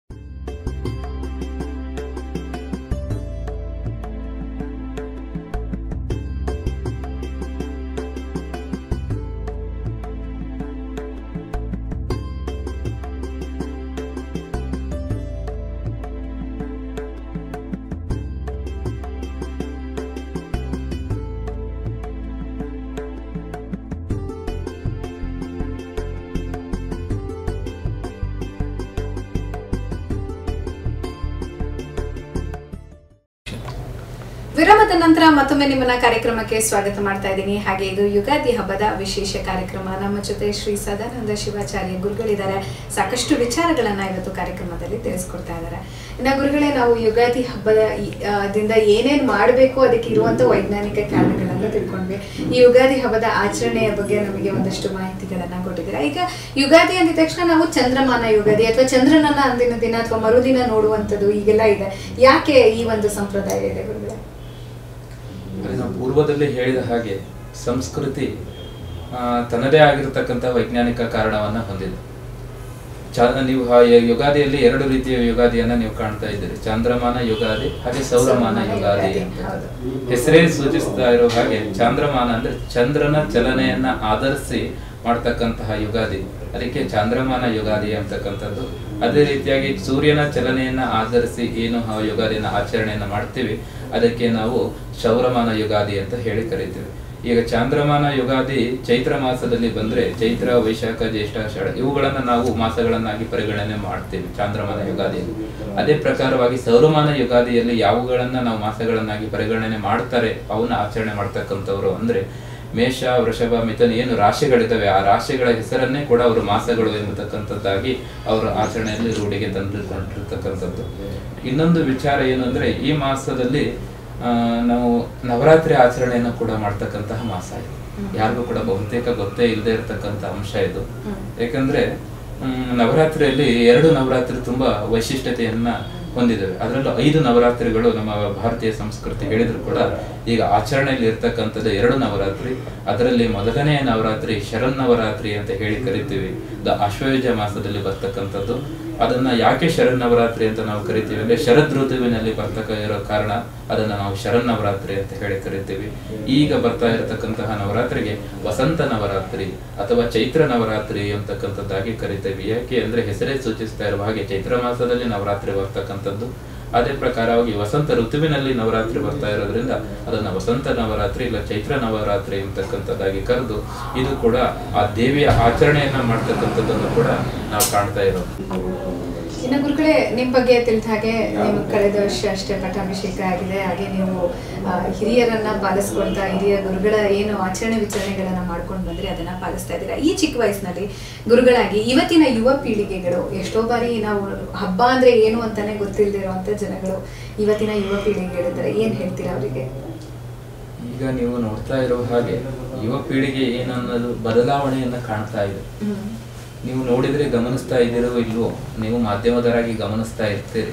ವಿರಾಮದ ನಂತರ ಮತ್ತೊಮ್ಮೆ ನಿಮ್ಮನ್ನ ಕಾರ್ಯಕ್ರಮಕ್ಕೆ ಸ್ವಾಗತ ಮಾಡ್ತಾ ಇದ್ದೀನಿ ಹಾಗೆ ಇದು ಯುಗಾದಿ ಹಬ್ಬದ ವಿಶೇಷ ಕಾರ್ಯಕ್ರಮ ನಮ್ಮ ಜೊತೆ ಶ್ರೀ ಸದಾನಂದ ಶಿವಾಚಾರ್ಯ ಗುರುಗಳಿದ್ದಾರೆ ಸಾಕಷ್ಟು ವಿಚಾರಗಳನ್ನ ಇವತ್ತು ಕಾರ್ಯಕ್ರಮದಲ್ಲಿ ತಿಳಿಸ್ಕೊಡ್ತಾ ಇದ್ದಾರೆ ಇನ್ನ ಗುರುಗಳೇ ನಾವು ಯುಗಾದಿ ಹಬ್ಬದ ಈ, ಆ, ದಿಂದ ಏನೇನ್ ಮಾಡಬೇಕು ಅದಕ್ಕೆ ಇರುವಂತ ವೈಜ್ಞಾನಿಕ ಕಾರಣಗಳನ್ನ ತಿಳ್ಕೊಂಡ್ವಿ ಈ ಯುಗಾದಿ ಹಬ್ಬದ ಆಚರಣೆಯ ಬಗ್ಗೆ ನಮಗೆ ಒಂದಷ್ಟು ಮಾಹಿತಿಗಳನ್ನ ಕೊಟ್ಟಿದ್ದೀರಾ ಈಗ ಯುಗಾದಿ ಅಂದಿದ ತಕ್ಷಣ ನಾವು ಚಂದ್ರಮಾನ ಯುಗಾದಿ ಅಥವಾ ಚಂದ್ರನನ್ನ ಅಂದಿನ ದಿನ ಅಥವಾ ಮರುದಿನ ನೋಡುವಂಥದ್ದು ಈಗೆಲ್ಲ ಇದೆ ಯಾಕೆ ಈ ಒಂದು ಸಂಪ್ರದಾಯ ಇದೆ ಗುರುಗಳೇ ಅಲ್ಲಿ ನಾವು ಪೂರ್ವದಲ್ಲಿ ಹೇಳಿದ ಹಾಗೆ ಸಂಸ್ಕೃತಿ ಆ, ತನ್ನದೇ ಆಗಿರತಕ್ಕಂಥ ವೈಜ್ಞಾನಿಕ ಕಾರಣವನ್ನ ಹೊಂದಿದೆ ಚ- ನೀವು ಆ ಯ- ಯುಗಾದಿಯಲ್ಲಿ ಎರಡು ರೀತಿಯ ಯುಗಾದಿಯನ್ನ ನೀವು ಕಾಣ್ತಾ ಇದ್ದೀರಿ ಚಾಂದ್ರಮಾನ ಯುಗಾದಿ ಹಾಗೆ ಸೌರಮಾನ ಸೌರಮಾನ ಯುಗಾದಿ ಯುಗಾದಿ, ಅಂತ ಹೌದು. ಹೆಸರೇ ಸೂಚಿಸ್ತಾ ಇರೋ ಹಾಗೆ ಚಾಂದ್ರಮಾನ ಅಂದ್ರೆ ಚಂದ್ರನ ಚಲನೆಯನ್ನ ಆಧರಿಸಿ ಮಾಡ್ತಕ್ಕಂತಹ ಯುಗಾದಿ ಅದಕ್ಕೆ ಚಾಂದ್ರಮಾನ ಯುಗಾದಿ ಅಂತಕ್ಕಂಥದ್ದು ಅದೇ ರೀತಿಯಾಗಿ ಸೂರ್ಯನ ಚಲನೆಯನ್ನ ಆಧರಿಸಿ ಏನು ಆ ಯುಗಾದಿನ ಆಚರಣೆಯನ್ನ ಮಾಡ್ತೀವಿ ಅದಕ್ಕೆ ನಾವು ಶೌರಮಾನ ಯುಗಾದಿ ಅಂತ ಹೇಳಿ ಕರಿತೀವಿ ಈಗ ಚಾಂದ್ರಮಾನ ಯುಗಾದಿ ಚೈತ್ರ ಮಾಸದಲ್ಲಿ ಬಂದ್ರೆ ಚೈತ್ರ ವೈಶಾಖ ಜ್ಯೇಷ್ಠ ಆಷಾಢ ಇವುಗಳನ್ನ ನಾವು ಮಾಸಗಳನ್ನಾಗಿ ಪರಿಗಣನೆ ಮಾಡ್ತೀವಿ ಚಾಂದ್ರಮಾನ ಯುಗಾದಿಯಲ್ಲಿ ಅದೇ ಪ್ರಕಾರವಾಗಿ ಸೌರಮಾನ ಯುಗಾದಿಯಲ್ಲಿ ಯಾವುಗಳನ್ನ ನಾವು ಮಾಸಗಳನ್ನಾಗಿ ಪರಿಗಣನೆ ಮಾಡ್ತಾರೆ ಅವನ್ನ ಆಚರಣೆ ಮಾಡ್ತಕ್ಕಂಥವ್ರು ಅಂದ್ರೆ ಮೇಷ ವೃಷಭ ಮಿಥುನ ಏನು ರಾಶಿಗಳಿದಾವೆ ಆ ರಾಶಿಗಳ ಹೆಸರನ್ನೇ ಕೂಡ ಅವರು ಮಾಸಗಳು ಎಂಬತಕ್ಕಂಥದ್ದಾಗಿ ಅವರ ಆಚರಣೆಯಲ್ಲಿ ರೂಢಿಗೆ ತಂದುಕೊಂಡಿರ್ತಕ್ಕಂಥದ್ದು ಇನ್ನೊಂದು ವಿಚಾರ ಏನು ಅಂದ್ರೆ ಈ ಮಾಸದಲ್ಲಿ ಆ, ನಾವು ನವರಾತ್ರಿ ಆಚರಣೆಯನ್ನು ಕೂಡ ಮಾಡ್ತಕ್ಕಂತಹ ಮಾಸ ಇದು ಯಾರಿಗೂ ಕೂಡ ಬಹುತೇಕ ಗೊತ್ತೇ ಇಲ್ಲದೆ ಇರತಕ್ಕಂತ ಅಂಶ ಇದು ಯಾಕಂದ್ರೆ ಹ್ಮ್, ನವರಾತ್ರಿಯಲ್ಲಿ ಎರಡು ನವರಾತ್ರಿ ತುಂಬಾ ವೈಶಿಷ್ಟ್ಯತೆಯನ್ನ ಹೊಂದಿದ್ದೇವೆ ಅದರಲ್ಲೂ ಐದು ನವರಾತ್ರಿಗಳು ನಮ್ಮ ಭಾರತೀಯ ಸಂಸ್ಕೃತಿ ಹೇಳಿದ್ರು ಕೂಡ ಈಗ ಆಚರಣೆಯಲ್ಲಿ ಇರ್ತಕ್ಕಂಥದ್ದು ಎರಡು ನವರಾತ್ರಿ ಅದರಲ್ಲಿ ಮೊದಲನೆಯ ನವರಾತ್ರಿ ಶರನ್ ನವರಾತ್ರಿ ಅಂತ ಹೇಳಿ ಕರಿತೀವಿ ದ ಅಶ್ವಯುಜ ಮಾಸದಲ್ಲಿ ಬರ್ತಕ್ಕಂಥದ್ದು ಅದನ್ನ ಯಾಕೆ ಶರನ್ ನವರಾತ್ರಿ ಅಂತ ನಾವು ಕರಿತೀವಿ ಅಂದ್ರೆ ಶರದ್ ಋತುವಿನಲ್ಲಿ ಬರ್ತಕ್ಕ ಇರೋ ಕಾರಣ ಅದನ್ನ ನಾವು ಶರನ್ ನವರಾತ್ರಿ ಅಂತ ಹೇಳಿ ಕರಿತೀವಿ ಈಗ ಬರ್ತಾ ಇರತಕ್ಕಂತಹ ನವರಾತ್ರಿಗೆ ವಸಂತ ನವರಾತ್ರಿ ಅಥವಾ ಚೈತ್ರ ನವರಾತ್ರಿ ಅಂತಕ್ಕಂಥದ್ದಾಗಿ ಕರಿತೇವೆ ಯಾಕೆ ಅಂದ್ರೆ ಹೆಸರೇ ಸೂಚಿಸ್ತಾ ಇರುವ ಹಾಗೆ ಚೈತ್ರ ಮಾಸದಲ್ಲಿ ನವರಾತ್ರಿ ಬರ್ತಕ್ಕಂಥದ್ದು ಅದೇ ಪ್ರಕಾರವಾಗಿ ವಸಂತ ಋತುವಿನಲ್ಲಿ ನವರಾತ್ರಿ ಬರ್ತಾ ಇರೋದ್ರಿಂದ ಅದನ್ನ ವಸಂತ ನವರಾತ್ರಿ ಇಲ್ಲ ಚೈತ್ರ ನವರಾತ್ರಿ ಅಂತಕ್ಕಂಥದ್ದಾಗಿ ಕರೆದು ಇದು ಕೂಡ ಆ ದೇವಿಯ ಆಚರಣೆಯನ್ನ ಮಾಡ್ತಕ್ಕಂಥದ್ದನ್ನು ಕೂಡ ನಾವು ಕಾಣ್ತಾ ಇರೋದು ಇನ್ನು ಗುರುಗಳೇ ನಿಮ್ಮ ಬಗ್ಗೆ ತಿಳಿದ ಹಾಗೆ ನಿಮಗೆ ಕಳೆದ ವರ್ಷ ಅಷ್ಟೇ ಪಟ್ಟಾಭಿಷೇಕ ಆಗಿದೆ ಹಾಗೆ ನೀವು ಆ, ಹಿರಿಯರನ್ನ ಪಾಲಿಸ್ಕೊಳ್ತಾ ಹಿರಿಯ ಗುರುಗಳ ಏನು ಆಚರಣೆ ವಿಚಾರಣೆಗಳನ್ನ ಮಾಡ್ಕೊಂಡು ಬಂದ್ರಿ ಅದನ್ನ ಪಾಲಿಸ್ತಾ ಇದ್ದೀರಾ ಈ ಚಿಕ್ಕ ವಯಸ್ಸಿನಲ್ಲಿ ಗುರುಗಳಾಗಿ ಇವತ್ತಿನ ಯುವ ಪೀಳಿಗೆಗಳು ಎಷ್ಟೋ ಬಾರಿ ನಾವು ಹಬ್ಬ ಅಂದ್ರೆ ಏನು ಅಂತಾನೆ ಗೊತ್ತಿಲ್ಲದೆ ಇರುವಂತ ಜನಗಳು ಇವತ್ತಿನ ಯುವ ಪೀಳಿಗೆಗಳಿದ್ದಾರೆ ಏನ್ ಹೇಳ್ತೀರಾ ಅವರಿಗೆ ಈಗ ನೀವು ನೋಡ್ತಾ ಇರೋ ಹಾಗೆ ಯುವ ಪೀಳಿಗೆ ಏನನ್ನೋದು ಬದಲಾವಣೆಯನ್ನ ಕಾಣ್ತಾ ಇದೆ ನೀವು ನೋಡಿದ್ರೆ ಗಮನಿಸ್ತಾ ಇದ್ದೀರೋ ಇಲ್ವೋ ನೀವು ಮಾಧ್ಯಮದರಾಗಿ ಗಮನಿಸ್ತಾ ಇರ್ತೀರಿ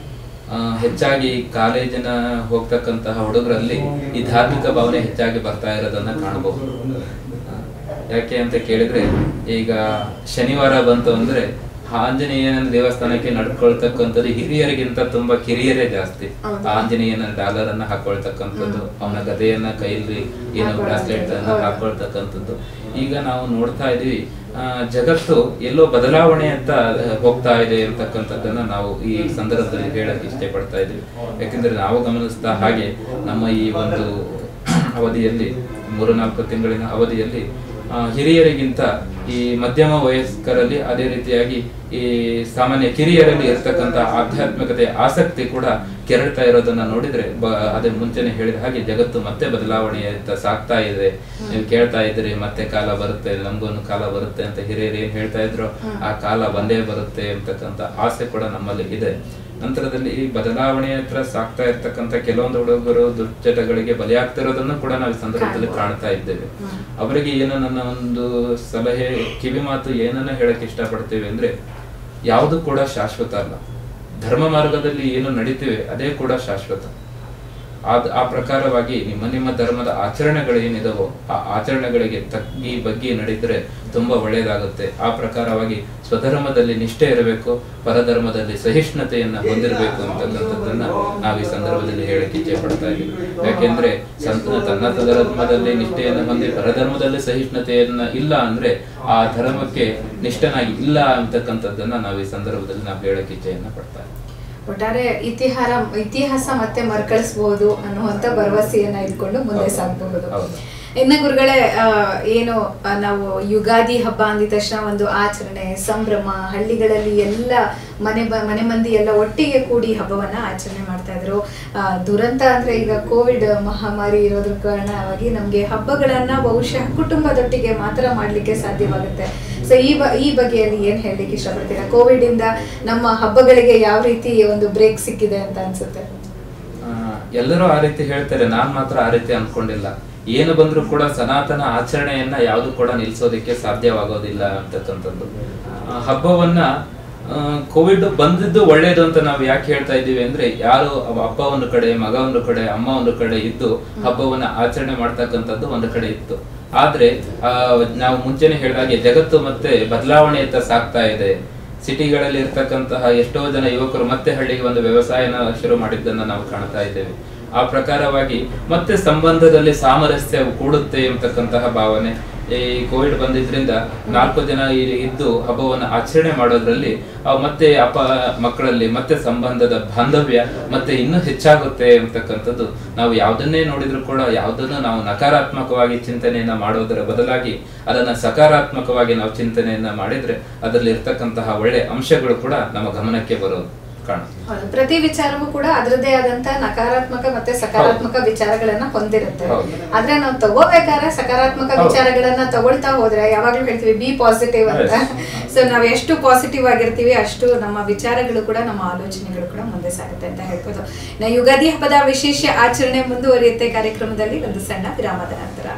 ಆ, ಹೆಚ್ಚಾಗಿ ಕಾಲೇಜಿನ ಹೋಗ್ತಕ್ಕಂತಹ ಹುಡುಗರಲ್ಲಿ ಈ ಧಾರ್ಮಿಕ ಭಾವನೆ ಹೆಚ್ಚಾಗಿ ಬರ್ತಾ ಇರೋದನ್ನ ಕಾಣಬಹುದು ಆ, ಯಾಕೆ ಅಂತ ಕೇಳಿದ್ರೆ ಈಗ ಶನಿವಾರ ಬಂತು ಅಂದ್ರೆ ಆಂಜನೇಯನ ದೇವಸ್ಥಾನಕ್ಕೆ ನಡ್ಕೊಳ್ತಕ್ಕಂಥದ್ದು ಹಿರಿಯರಿಗಿಂತ ತುಂಬಾ ಕಿರಿಯರೇ ಜಾಸ್ತಿ ಹೌದು. ಆಂಜನೇಯನ ಡಾಲರ್ ಅನ್ನ ಹಾಕೊಳ್ತಕ್ಕಂಥದ್ದು ಅವನ ಗದೆಯನ್ನ ಕೈಯಲ್ಲಿ ಏನೋ ಬ್ರಾಸ್ಲೆಟ್ ಅನ್ನ ಹೌದು. ಹಾಕೊಳ್ತಕ್ಕಂಥದ್ದು ಈಗ ನಾವು ನೋಡ್ತಾ ಇದೀವಿ ಆ, ಜಗತ್ತು ಎಲ್ಲೋ ಬದಲಾವಣೆ ಅಂತ ಹೋಗ್ತಾ ಇದೆ ಅಂತಕ್ಕಂಥದ್ದನ್ನ ನಾವು ಈ ಸಂದರ್ಭದಲ್ಲಿ ಹೇಳಕ್ ಇಷ್ಟಪಡ್ತಾ ಇದೀವಿ ಯಾಕಂದ್ರೆ ನಾವು ಗಮನಿಸ್ತಾ ಹಾಗೆ ನಮ್ಮ ಈ ಒಂದು ಅವಧಿಯಲ್ಲಿ ಮೂರು ನಾಲ್ಕು ತಿಂಗಳಿನ ಅವಧಿಯಲ್ಲಿ ಆ, ಹಿರಿಯರಿಗಿಂತ ಈ ಮಧ್ಯಮ ವಯಸ್ಕರಲ್ಲಿ ಅದೇ ರೀತಿಯಾಗಿ ಈ ಸಾಮಾನ್ಯ ಕಿರಿಯರಲ್ಲಿ ಇರತಕ್ಕಂತ ಆಧ್ಯಾತ್ಮಿಕತೆಯ ಆಸಕ್ತಿ ಕೂಡ ಕೆರಳ್ತಾ ಇರೋದನ್ನ ನೋಡಿದ್ರೆ ಬ- ಅದೇ ಮುಂಚೆನೆ ಹೇಳಿದ ಹಾಗೆ ಜಗತ್ತು ಮತ್ತೆ ಬದಲಾವಣೆಯತ್ತ ಸಾಗ್ತಾ ಇದೆ ನೀವು ಕೇಳ್ತಾ ಇದ್ರಿ ಮತ್ತೆ ಕಾಲ ಬರುತ್ತೆ ನಮ್ಗೊಂದು ಕಾಲ ಬರುತ್ತೆ ಅಂತ ಹಿರಿಯರು ಏನ್ ಹೇಳ್ತಾ ಇದ್ರು ಆ ಕಾಲ ಬಂದೇ ಬರುತ್ತೆ ಅಂತಕ್ಕಂಥ ಆಸೆ ಕೂಡ ನಮ್ಮಲ್ಲಿ ಇದೆ ನಂತರದಲ್ಲಿ ಈ ಬದಲಾವಣೆ ಹತ್ರ ಸಾಕ್ತಾ ಇರ್ತಕ್ಕಂಥ ಕೆಲವೊಂದು ಹುಡುಗರು ದುಶ್ಚಟಗಳಿಗೆ ಬಲಿಯಾಗ್ತಿರೋದನ್ನು ಕೂಡ ನಾವು ಈ ಸಂದರ್ಭದಲ್ಲಿ ಕಾಣ್ತಾ ಇದ್ದೇವೆ ಅವರಿಗೆ ಏನು ನನ್ನ ಒಂದು ಸಲಹೆ ಕಿವಿ ಮಾತು ಏನನ್ನ ಹೇಳಕ್ ಇಷ್ಟಪಡ್ತೇವೆ ಅಂದ್ರೆ ಯಾವುದು ಕೂಡ ಶಾಶ್ವತ ಅಲ್ಲ ಧರ್ಮ ಮಾರ್ಗದಲ್ಲಿ ಏನು ನಡೀತಿವೆ ಅದೇ ಕೂಡ ಶಾಶ್ವತ ಆದ್ ಆ ಪ್ರಕಾರವಾಗಿ ನಿಮ್ಮ ನಿಮ್ಮ ಧರ್ಮದ ಆಚರಣೆಗಳು ಏನಿದಾವೋ ಆ ಆಚರಣೆಗಳಿಗೆ ತಗ್ಗಿ ಬಗ್ಗಿ ನಡೆದ್ರೆ ತುಂಬಾ ಒಳ್ಳೆಯದಾಗುತ್ತೆ ಆ ಪ್ರಕಾರವಾಗಿ ಸ್ವಧರ್ಮದಲ್ಲಿ ನಿಷ್ಠೆ ಇರಬೇಕು ಪರಧರ್ಮದಲ್ಲಿ ಸಹಿಷ್ಣುತೆಯನ್ನ ಹೊಂದಿರಬೇಕು ಅಂತಕ್ಕಂಥದ್ದನ್ನ ನಾವು ಈ ಸಂದರ್ಭದಲ್ಲಿ ಹೇಳಕ್ಕೆ ಇಚ್ಛೆ ಪಡ್ತಾ ಇದ್ದೀವಿ ಯಾಕೆಂದ್ರೆ ಸಂತ ತನ್ನ ಧರ್ಮದಲ್ಲಿ ನಿಷ್ಠೆಯನ್ನು ಹೊಂದಿ ಪರಧರ್ಮದಲ್ಲಿ ಸಹಿಷ್ಣುತೆಯನ್ನ ಇಲ್ಲ ಅಂದ್ರೆ ಆ ಧರ್ಮಕ್ಕೆ ನಿಷ್ಠನಾಗಿ ಇಲ್ಲ ಅಂತಕ್ಕಂಥದ್ದನ್ನ ನಾವು ಈ ಸಂದರ್ಭದಲ್ಲಿ ನಾವು ಹೇಳಕ್ಕೆ ಇಚ್ಛೆಯನ್ನ ಪಡ್ತಾ ಇದ್ದೀವಿ ಒಟ್ಟಾರೆ ಇತಿಹಾರ ಇತಿಹಾಸ ಮತ್ತೆ ಮರುಕಳಿಸಬಹುದು ಅನ್ನುವಂತ ಭರವಸೆಯನ್ನ ಇಟ್ಕೊಂಡು ಮುಂದೆ ಹೌದು. ಸಾಗಬಹುದು ಹೌದು. ಇನ್ನು ಗುರುಗಳೇ ಆ, ಏನು ಆ, ನಾವು ಯುಗಾದಿ ಹಬ್ಬ ಅಂದಿದ ತಕ್ಷಣ ಒಂದು ಆಚರಣೆ ಸಂಭ್ರಮ ಹಳ್ಳಿಗಳಲ್ಲಿ ಎಲ್ಲ ಮನೆ ಬ ಮನೆ ಮಂದಿ ಎಲ್ಲ ಒಟ್ಟಿಗೆ ಕೂಡಿ ಹಬ್ಬವನ್ನ ಆಚರಣೆ ಮಾಡ್ತಾ ಇದ್ರು ಆ, ದುರಂತ ಅಂದ್ರೆ ಈಗ ಕೋವಿಡ್ ಮಹಾಮಾರಿ ಇರೋದ್ರ ಕಾರಣವಾಗಿ ನಮ್ಗೆ ಹಬ್ಬಗಳನ್ನ ಬಹುಶಃ ಕುಟುಂಬದೊಟ್ಟಿಗೆ ಮಾತ್ರ ಮಾಡ್ಲಿಕ್ಕೆ ಸಾಧ್ಯವಾಗುತ್ತೆ ಸೊ ಈ ಬ ಈ ಬಗೆಯಲ್ಲಿ ಏನ್ ಹೇಳಲಿಕ್ಕೆ ಇಷ್ಟಪಡ್ತೀರಾ ಕೋವಿಡ್ ಇಂದ ನಮ್ಮ ಹಬ್ಬಗಳಿಗೆ ಯಾವ ರೀತಿ ಒಂದು ಬ್ರೇಕ್ ಸಿಕ್ಕಿದೆ ಅಂತ ಅನ್ಸುತ್ತೆ ಆ, ಎಲ್ಲರೂ ಆ ರೀತಿ ಹೇಳ್ತಾರೆ ನಾನ್ ಮಾತ್ರ ಆ ರೀತಿ ಅನ್ಕೊಂಡಿಲ್ಲ ಏನು ಬಂದ್ರೂ ಕೂಡ ಸನಾತನ ಆಚರಣೆಯನ್ನ ಯಾವುದು ಕೂಡ ನಿಲ್ಸೋದಕ್ಕೆ ಸಾಧ್ಯವಾಗೋದಿಲ್ಲ ಅಂತಕ್ಕಂಥದ್ದು ಆ, ಹಬ್ಬವನ್ನ ಕೋವಿಡ್ ಬಂದಿದ್ದು ಒಳ್ಳೇದು ಅಂತ ನಾವು ಯಾಕೆ ಹೇಳ್ತಾ ಇದ್ದೀವಿ ಅಂದ್ರೆ ಯಾರು ಅವ- ಅಪ್ಪ ಒಂದು ಕಡೆ ಮಗ ಒಂದು ಕಡೆ ಅಮ್ಮ ಒಂದು ಕಡೆ ಇದ್ದು ಹಬ್ಬವನ್ನ ಆಚರಣೆ ಮಾಡ್ತಕ್ಕಂಥದ್ದು ಒಂದು ಕಡೆ ಇತ್ತು ಆದ್ರೆ ಆ, ನಾವು ಮುಂಚೆನೆ ಹೇಳಿದಾಗೆ ಜಗತ್ತು ಮತ್ತೆ ಬದಲಾವಣೆಯತ್ತ ಸಾಗ್ತಾ ಇದೆ ಸಿಟಿಗಳಲ್ಲಿ ಇರ್ತಕ್ಕಂತಹ ಎಷ್ಟೋ ಜನ ಯುವಕರು ಮತ್ತೆ ಹಳ್ಳಿಗೆ ಒಂದು ವ್ಯವಸಾಯನ ಶುರು ಮಾಡಿದ್ದನ್ನ ನಾವು ಕಾಣ್ತಾ ಇದ್ದೇವೆ ಆ ಪ್ರಕಾರವಾಗಿ ಮತ್ತೆ ಸಂಬಂಧದಲ್ಲಿ ಸಾಮರಸ್ಯ ಕೂಡುತ್ತೆ ಎಂಬತಕ್ಕಂತಹ ಭಾವನೆ ಈ ಕೋವಿಡ್ ಬಂದಿದ್ರಿಂದ ನಾಲ್ಕು ಜನ ಇಲ್ಲಿ ಇದ್ದು ಹಬ್ಬವನ್ನು ಆಚರಣೆ ಮಾಡೋದ್ರಲ್ಲಿ ಆ ಮತ್ತೆ ಅಪ್ಪ ಮಕ್ಕಳಲ್ಲಿ ಮತ್ತೆ ಸಂಬಂಧದ ಬಾಂಧವ್ಯ ಮತ್ತೆ ಇನ್ನೂ ಹೆಚ್ಚಾಗುತ್ತೆ ಅಂತಕ್ಕಂಥದ್ದು ನಾವು ಯಾವುದನ್ನೇ ನೋಡಿದ್ರು ಕೂಡ ಯಾವುದನ್ನು ನಾವು ನಕಾರಾತ್ಮಕವಾಗಿ ಚಿಂತನೆಯನ್ನ ಮಾಡೋದರ ಬದಲಾಗಿ ಅದನ್ನ ಸಕಾರಾತ್ಮಕವಾಗಿ ನಾವು ಚಿಂತನೆಯನ್ನ ಮಾಡಿದ್ರೆ ಅದರಲ್ಲಿ ಇರ್ತಕ್ಕಂತಹ ಒಳ್ಳೆ ಅಂಶಗಳು ಕೂಡ ನಮ್ಮ ಗಮನಕ್ಕೆ ಬರೋದು ಕಾಣುತ್ತೆ ಹೌದು. ಪ್ರತಿ ವಿಚಾರವೂ ಕೂಡ ಅದರದೇ ಆದಂತ ನಕಾರಾತ್ಮಕ ಮತ್ತೆ ಸಕಾರಾತ್ಮಕ ವಿಚಾರಗಳನ್ನ ಹೊಂದಿರುತ್ತೆ ಹೌದು. ಆದ್ರೆ ನಾವು ತಗೋಬೇಕಾದ್ರೆ ಸಕಾರಾತ್ಮಕ ಹೌದು. ವಿಚಾರಗಳನ್ನ ತಗೊಳ್ತಾ ಹೋದ್ರೆ ಯಾವಾಗ್ಲೂ ಹೇಳ್ತೀವಿ ಬಿ ಪಾಸಿಟಿವ್ ಅಂತ Yes. ಸೊ ನಾವ್ ಎಷ್ಟು ಪಾಸಿಟಿವ್ ಆಗಿರ್ತೀವಿ ಅಷ್ಟು ನಮ್ಮ ವಿಚಾರಗಳು ಕೂಡ ನಮ್ಮ ಆಲೋಚನೆಗಳು ಕೂಡ ಮುಂದೆ ಸಾಗುತ್ತೆ ಅಂತ ಹೇಳ್ಬೋದು ನಾ ಯುಗಾದಿ ಹಬ್ಬದ ವಿಶೇಷ ಆಚರಣೆ ಮುಂದುವರಿಯುತ್ತೆ ಕಾರ್ಯಕ್ರಮದಲ್ಲಿ ಒಂದು ಸಣ್ಣ ವಿರಾಮದ ನಂತರ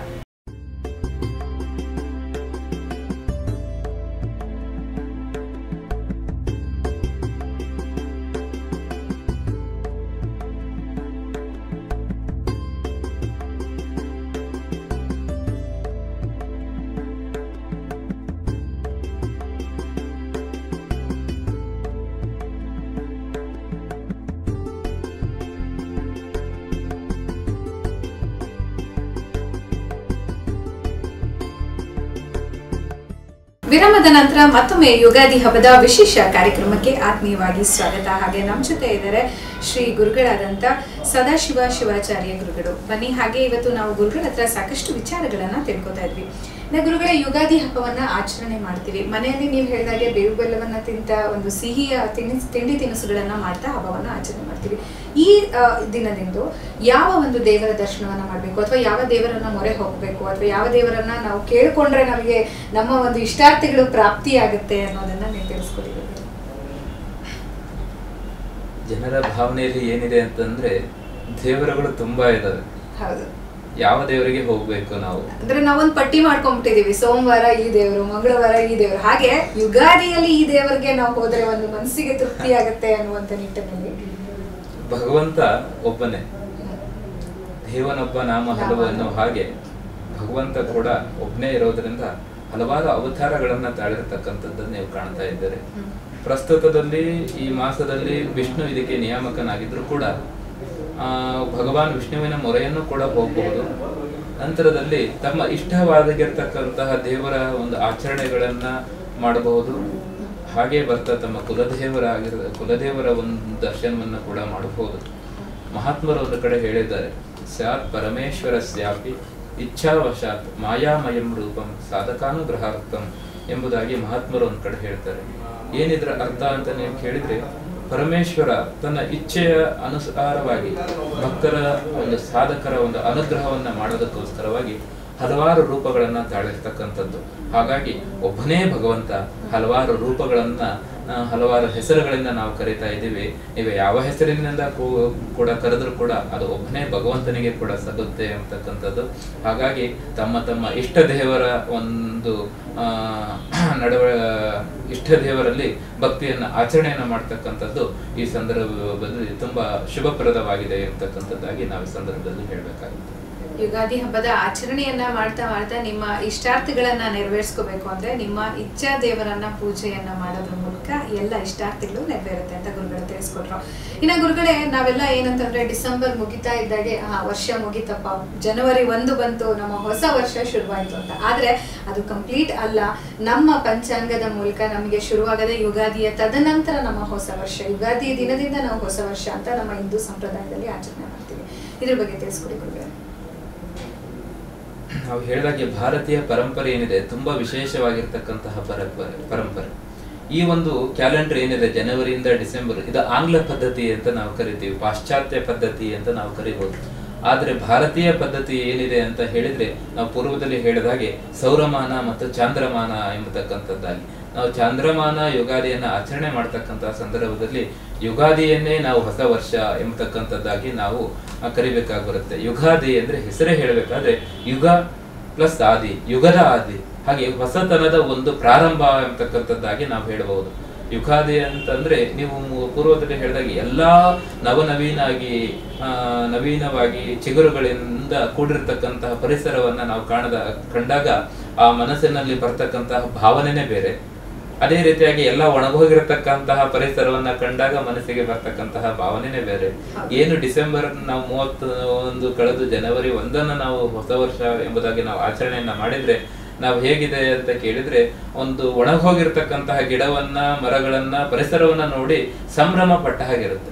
ವಿರಾಮದ ನಂತರ ಮತ್ತೊಮ್ಮೆ ಯುಗಾದಿ ಹಬ್ಬದ ವಿಶೇಷ ಕಾರ್ಯಕ್ರಮಕ್ಕೆ ಆತ್ಮೀಯವಾಗಿ ಸ್ವಾಗತ ಹಾಗೆ ನಮ್ಮ ಜೊತೆ ಇದ್ದಾರೆ ಶ್ರೀ ಗುರುಗಳಾದಂಥ ಸದಾಶಿವ ಶಿವಾಚಾರ್ಯ ಗುರುಗಳು ಬನ್ನಿ ಹಾಗೆ ಇವತ್ತು ನಾವು ಗುರುಗಳ ಹತ್ರ ಸಾಕಷ್ಟು ವಿಚಾರಗಳನ್ನ ತಿಳ್ಕೊತಾ ಇದ್ವಿ ಇನ್ನು ಗುರುಗಳ ಯುಗಾದಿ ಹಬ್ಬವನ್ನ ಆಚರಣೆ ಮಾಡ್ತೀವಿ ಮನೆಯಲ್ಲಿ ನೀವು ಹೇಳಿದಾಗೆ ಬೇವು ಬೆಲ್ಲವನ್ನ ತಿಂತ ಒಂದು ಸಿಹಿಯ ತಿನಿ ತಿಂಡಿ ತಿನಿಸುಗಳನ್ನ ಮಾಡ್ತಾ ಹಬ್ಬವನ್ನ ಆಚರಣೆ ಮಾಡ್ತೀವಿ ಈ ಆ, ದಿನದಂದು ಯಾವ ಒಂದು ದೇವರ ದರ್ಶನವನ್ನ ಮಾಡಬೇಕು ಅಥವಾ ಯಾವ ದೇವರನ್ನ ಮೊರೆ ಹೋಗಬೇಕು ಅಥವಾ ಯಾವ ದೇವರನ್ನ ನಾವು ಕೇಳಿಕೊಂಡ್ರೆ ನಮಗೆ ನಮ್ಮ ಒಂದು ಇಷ್ಟಾರ್ಥಗಳು ಪ್ರಾಪ್ತಿಯಾಗುತ್ತೆ ಅನ್ನೋದನ್ನ ನೀವು ತಿಳಿಸ್ಕೊಡಿ ಗುರುಗಳೇ. ಜನರ ಭಾವನೆಯಲ್ಲಿ ಏನಿದೆ ಅಂತಂದ್ರೆ ದೇವರುಗಳು ತುಂಬಾ ಇದಾವೆ ಹೌದು ಯಾವ ದೇವರಿಗೆ ಹೋಗ್ಬೇಕು ನಾವು ಅಂದ್ರೆ ನಾವೊಂದು ಪಟ್ಟಿ ಮಾಡ್ಕೊಂಡ್ಬಿಟ್ಟಿದೀವಿ ಸೋಮವಾರ ಈ ದೇವರು ಮಂಗಳವಾರ ಈ ದೇವರು ಹಾಗೆ ಯುಗಾದಿಯಲ್ಲಿ ಈ ದೇವರಿಗೆ ನಾವು ಹೋದ್ರೆ ಒಂದು ಮನಸ್ಸಿಗೆ ತೃಪ್ತಿ ಆಗುತ್ತೆ ಅನ್ನುವಂತ ನಿಟ್ಟಿನಲ್ಲಿ ಭಗವಂತ ಒಬ್ಬನೇ ದೇವನೊಬ್ಬ ನಾಮ ಹಲವು ಅನ್ನೋ ಹಾಗೆ ಭಗವಂತ ಕೂಡ ಒಬ್ಬನೇ ಇರೋದ್ರಿಂದ ಹಲವಾರು ಅವತಾರಗಳನ್ನ ತಾಳಿರ್ತಕ್ಕಂಥದ್ದನ್ನು ನೀವು ಕಾಣ್ತಾ ಇದ್ದೀರಿ ಹ್ಮ್. ಪ್ರಸ್ತುತದಲ್ಲಿ ಈ ಮಾಸದಲ್ಲಿ ವಿಷ್ಣು ಇದಕ್ಕೆ ನಿಯಾಮಕನಾಗಿದ್ರು ಕೂಡ ಆ, ಭಗವಾನ್ ವಿಷ್ಣುವಿನ ಮೊರೆಯನ್ನು ಕೂಡ ಹೋಗಬಹುದು ನಂತರದಲ್ಲಿ ತಮ್ಮ ಇಷ್ಟವಾಗಿರ್ತಕ್ಕಂತಹ ದೇವರ ಒಂದು ಆಚರಣೆಗಳನ್ನ ಮಾಡಬಹುದು ಹಾಗೆ ಬರ್ತಾ ತಮ್ಮ ಕುಲದೇವರ ಆಗಿರ ಕುಲದೇವರ ಒಂದು ದರ್ಶನವನ್ನ ಕೂಡ ಮಾಡಬಹುದು ಮಹಾತ್ಮರು ಒಂದು ಕಡೆ ಹೇಳಿದ್ದಾರೆ ಸ್ಯಾತ್ ಪರಮೇಶ್ವರ ಸ್ಯಾಪಿ ಇಚ್ಛಾವಶಾತ್ ಮಾಯಾಮಯಂ ರೂಪಂ ಸಾಧಕಾನುಗ್ರಹಾರ್ಥಂ ಎಂಬುದಾಗಿ ಮಹಾತ್ಮರು ಒಂದ್ ಕಡೆ ಹೇಳ್ತಾರೆ ಏನಿದ್ರ ಅರ್ಥ ಅಂತ ನೀವು ಕೇಳಿದ್ರೆ ಪರಮೇಶ್ವರ ತನ್ನ ಇಚ್ಛೆಯ ಅನುಸಾರವಾಗಿ ಭಕ್ತರ ಒಂದು ಸಾಧಕರ ಒಂದು ಅನುಗ್ರಹವನ್ನ ಮಾಡೋದಕ್ಕೋಸ್ಕರವಾಗಿ ಹಲವಾರು ರೂಪಗಳನ್ನ ತಾಳಿರ್ತಕ್ಕಂಥದ್ದು ಹಾಗಾಗಿ ಒಬ್ಬನೇ ಭಗವಂತ ಹಲವಾರು ರೂಪಗಳನ್ನ ಆ, ಹಲವಾರು ಹೆಸರುಗಳಿಂದ ನಾವು ಕರಿತಾ ಇದ್ದೀವಿ ನೀವು ಯಾವ ಹೆಸರಿನಿಂದ ಕೂ- ಕೂಡ ಕರೆದ್ರು ಕೂಡ ಅದು ಒಬ್ಬನೇ ಭಗವಂತನಿಗೆ ಕೂಡ ಸಲ್ಲುತ್ತೆ ಅಂತಕ್ಕಂಥದ್ದು ಹಾಗಾಗಿ ತಮ್ಮ ತಮ್ಮ ಇಷ್ಟ ದೇವರ ಒಂದು ಆ, ನಡವ ಇಷ್ಟ ದೇವರಲ್ಲಿ ಭಕ್ತಿಯನ್ನ ಆಚರಣೆಯನ್ನ ಮಾಡ್ತಕ್ಕಂಥದ್ದು ಈ ಸಂದರ್ಭದಲ್ಲಿ ತುಂಬಾ ಶುಭಪ್ರದವಾಗಿದೆ ಅಂತಕ್ಕಂಥದ್ದಾಗಿ ನಾವು ಈ ಸಂದರ್ಭದಲ್ಲಿ ಹೇಳ್ಬೇಕಾಗುತ್ತೆ ಯುಗಾದಿ ಹಬ್ಬದ ಆಚರಣೆಯನ್ನ ಮಾಡ್ತಾ ಮಾಡ್ತಾ ನಿಮ್ಮ ಇಷ್ಟಾರ್ಥಗಳನ್ನ ನೆರವೇರಿಸ್ಕೋಬೇಕು ಅಂದ್ರೆ ನಿಮ್ಮ ಇಚ್ಛಾ ದೇವರನ್ನ ಪೂಜೆಯನ್ನ ಮಾಡೋದ್ರ ಮೂಲಕ ಎಲ್ಲ ಇಷ್ಟಾರ್ಥಗಳು ನೆರವೇರುತ್ತೆ ಅಂತ ಗುರುಗಳು ತಿಳಿಸ್ಕೊಟ್ರು ಇನ್ನ ಗುರುಗಳೇ ನಾವೆಲ್ಲ ಏನಂತಂದ್ರೆ ಡಿಸೆಂಬರ್ ಮುಗಿತಾ ಇದ್ದಾಗೆ ಆ ವರ್ಷ ಮುಗಿತಪ್ಪ ಜನವರಿ ಒಂದು ಬಂತು ನಮ್ಮ ಹೊಸ ವರ್ಷ ಶುರುವಾಯ್ತು ಅಂತ ಆದ್ರೆ ಅದು ಕಂಪ್ಲೀಟ್ ಅಲ್ಲ ನಮ್ಮ ಪಂಚಾಂಗದ ಮೂಲಕ ನಮಗೆ ಶುರುವಾಗದೆ ಯುಗಾದಿಯ ತದನಂತರ ನಮ್ಮ ಹೊಸ ವರ್ಷ ಯುಗಾದಿ ದಿನದಿಂದ ನಾವು ಹೊಸ ವರ್ಷ ಅಂತ ನಮ್ಮ ಹಿಂದೂ ಸಂಪ್ರದಾಯದಲ್ಲಿ ಆಚರಣೆ ಮಾಡ್ತೀವಿ ಇದ್ರ ಬಗ್ಗೆ ತಿಳಿಸ್ಕೊಡಿ ಗುರುಗಳೇ ನಾವು ಹೇಳಿದಾಗೆ ಭಾರತೀಯ ಪರಂಪರೆ ಏನಿದೆ ತುಂಬಾ ವಿಶೇಷವಾಗಿರ್ತಕ್ಕಂತಹ ಪರಂಪರೆ ಪರಂಪರೆ ಈ ಒಂದು ಕ್ಯಾಲೆಂಡರ್ ಏನಿದೆ ಜನವರಿಯಿಂದ ಡಿಸೆಂಬರ್ ಇದು ಆಂಗ್ಲ ಪದ್ಧತಿ ಅಂತ ನಾವು ಕರಿತೀವಿ ಪಾಶ್ಚಾತ್ಯ ಪದ್ಧತಿ ಅಂತ ನಾವು ಕರಿಬಹುದು ಆದ್ರೆ ಭಾರತೀಯ ಪದ್ಧತಿ ಏನಿದೆ ಅಂತ ಹೇಳಿದ್ರೆ ನಾವು ಪೂರ್ವದಲ್ಲಿ ಹೇಳಿದ ಹಾಗೆ ಸೌರಮಾನ ಮತ್ತು ಚಾಂದ್ರಮಾನ ಎಂಬತಕ್ಕಂಥದ್ದಾಗಿ ನಾವು ಚಾಂದ್ರಮಾನ ಯುಗಾದಿಯನ್ನ ಆಚರಣೆ ಮಾಡ್ತಕ್ಕಂತಹ ಸಂದರ್ಭದಲ್ಲಿ ಯುಗಾದಿಯನ್ನೇ ನಾವು ಹೊಸ ವರ್ಷ ಎಂಬತಕ್ಕಂಥದ್ದಾಗಿ ನಾವು ಆ, ಕರಿಬೇಕಾಗಿ ಬರುತ್ತೆ ಯುಗಾದಿ ಅಂದ್ರೆ ಹೆಸರೇ ಹೇಳಬೇಕಾದ್ರೆ ಯುಗ ಪ್ಲಸ್ ಆದಿ ಯುಗದ ಆದಿ ಹಾಗೆ ಹೊಸತನದ ಒಂದು ಪ್ರಾರಂಭ ಎಂಬತಕ್ಕಂಥದ್ದಾಗಿ ನಾವು ಹೇಳಬಹುದು ಯುಗಾದಿ ಅಂತಂದ್ರೆ ನೀವು ಮು- ಪೂರ್ವದಲ್ಲಿ ಹೇಳಿದಾಗ ಎಲ್ಲಾ ನವನವೀನಾಗಿ ಆ, ನವೀನವಾಗಿ ಚಿಗುರುಗಳಿಂದ ಕೂಡಿರ್ತಕ್ಕಂತಹ ಪರಿಸರವನ್ನ ನಾವು ಕಾಣದ ಕಂಡಾಗ ಆ ಮನಸ್ಸಿನಲ್ಲಿ ಬರ್ತಕ್ಕಂತಹ ಭಾವನೆನೇ ಬೇರೆ ಅದೇ ರೀತಿಯಾಗಿ ಎಲ್ಲ ಒಣಗೋಗಿರತಕ್ಕಂತಹ ಪರಿಸರವನ್ನ ಕಂಡಾಗ ಮನಸ್ಸಿಗೆ ಬರ್ತಕ್ಕಂತಹ ಭಾವನೆನೇ ಬೇರೆ ಏನು ಡಿಸೆಂಬರ್ ನಾವು ಮೂವತ್ತು ಒಂದು ಕಳೆದು ಜನವರಿ ಒಂದನ್ನ ನಾವು ಹೊಸ ವರ್ಷ ಎಂಬುದಾಗಿ ನಾವು ಆಚರಣೆಯನ್ನ ಮಾಡಿದ್ರೆ ನಾವು ಹೇಗಿದೆ ಅಂತ ಕೇಳಿದ್ರೆ ಒಂದು ಒಣಗೋಗಿರ್ತಕ್ಕಂತಹ ಗಿಡವನ್ನ ಮರಗಳನ್ನ ಪರಿಸರವನ್ನ ನೋಡಿ ಸಂಭ್ರಮ ಪಟ್ಟ ಹಾಗಿರುತ್ತೆ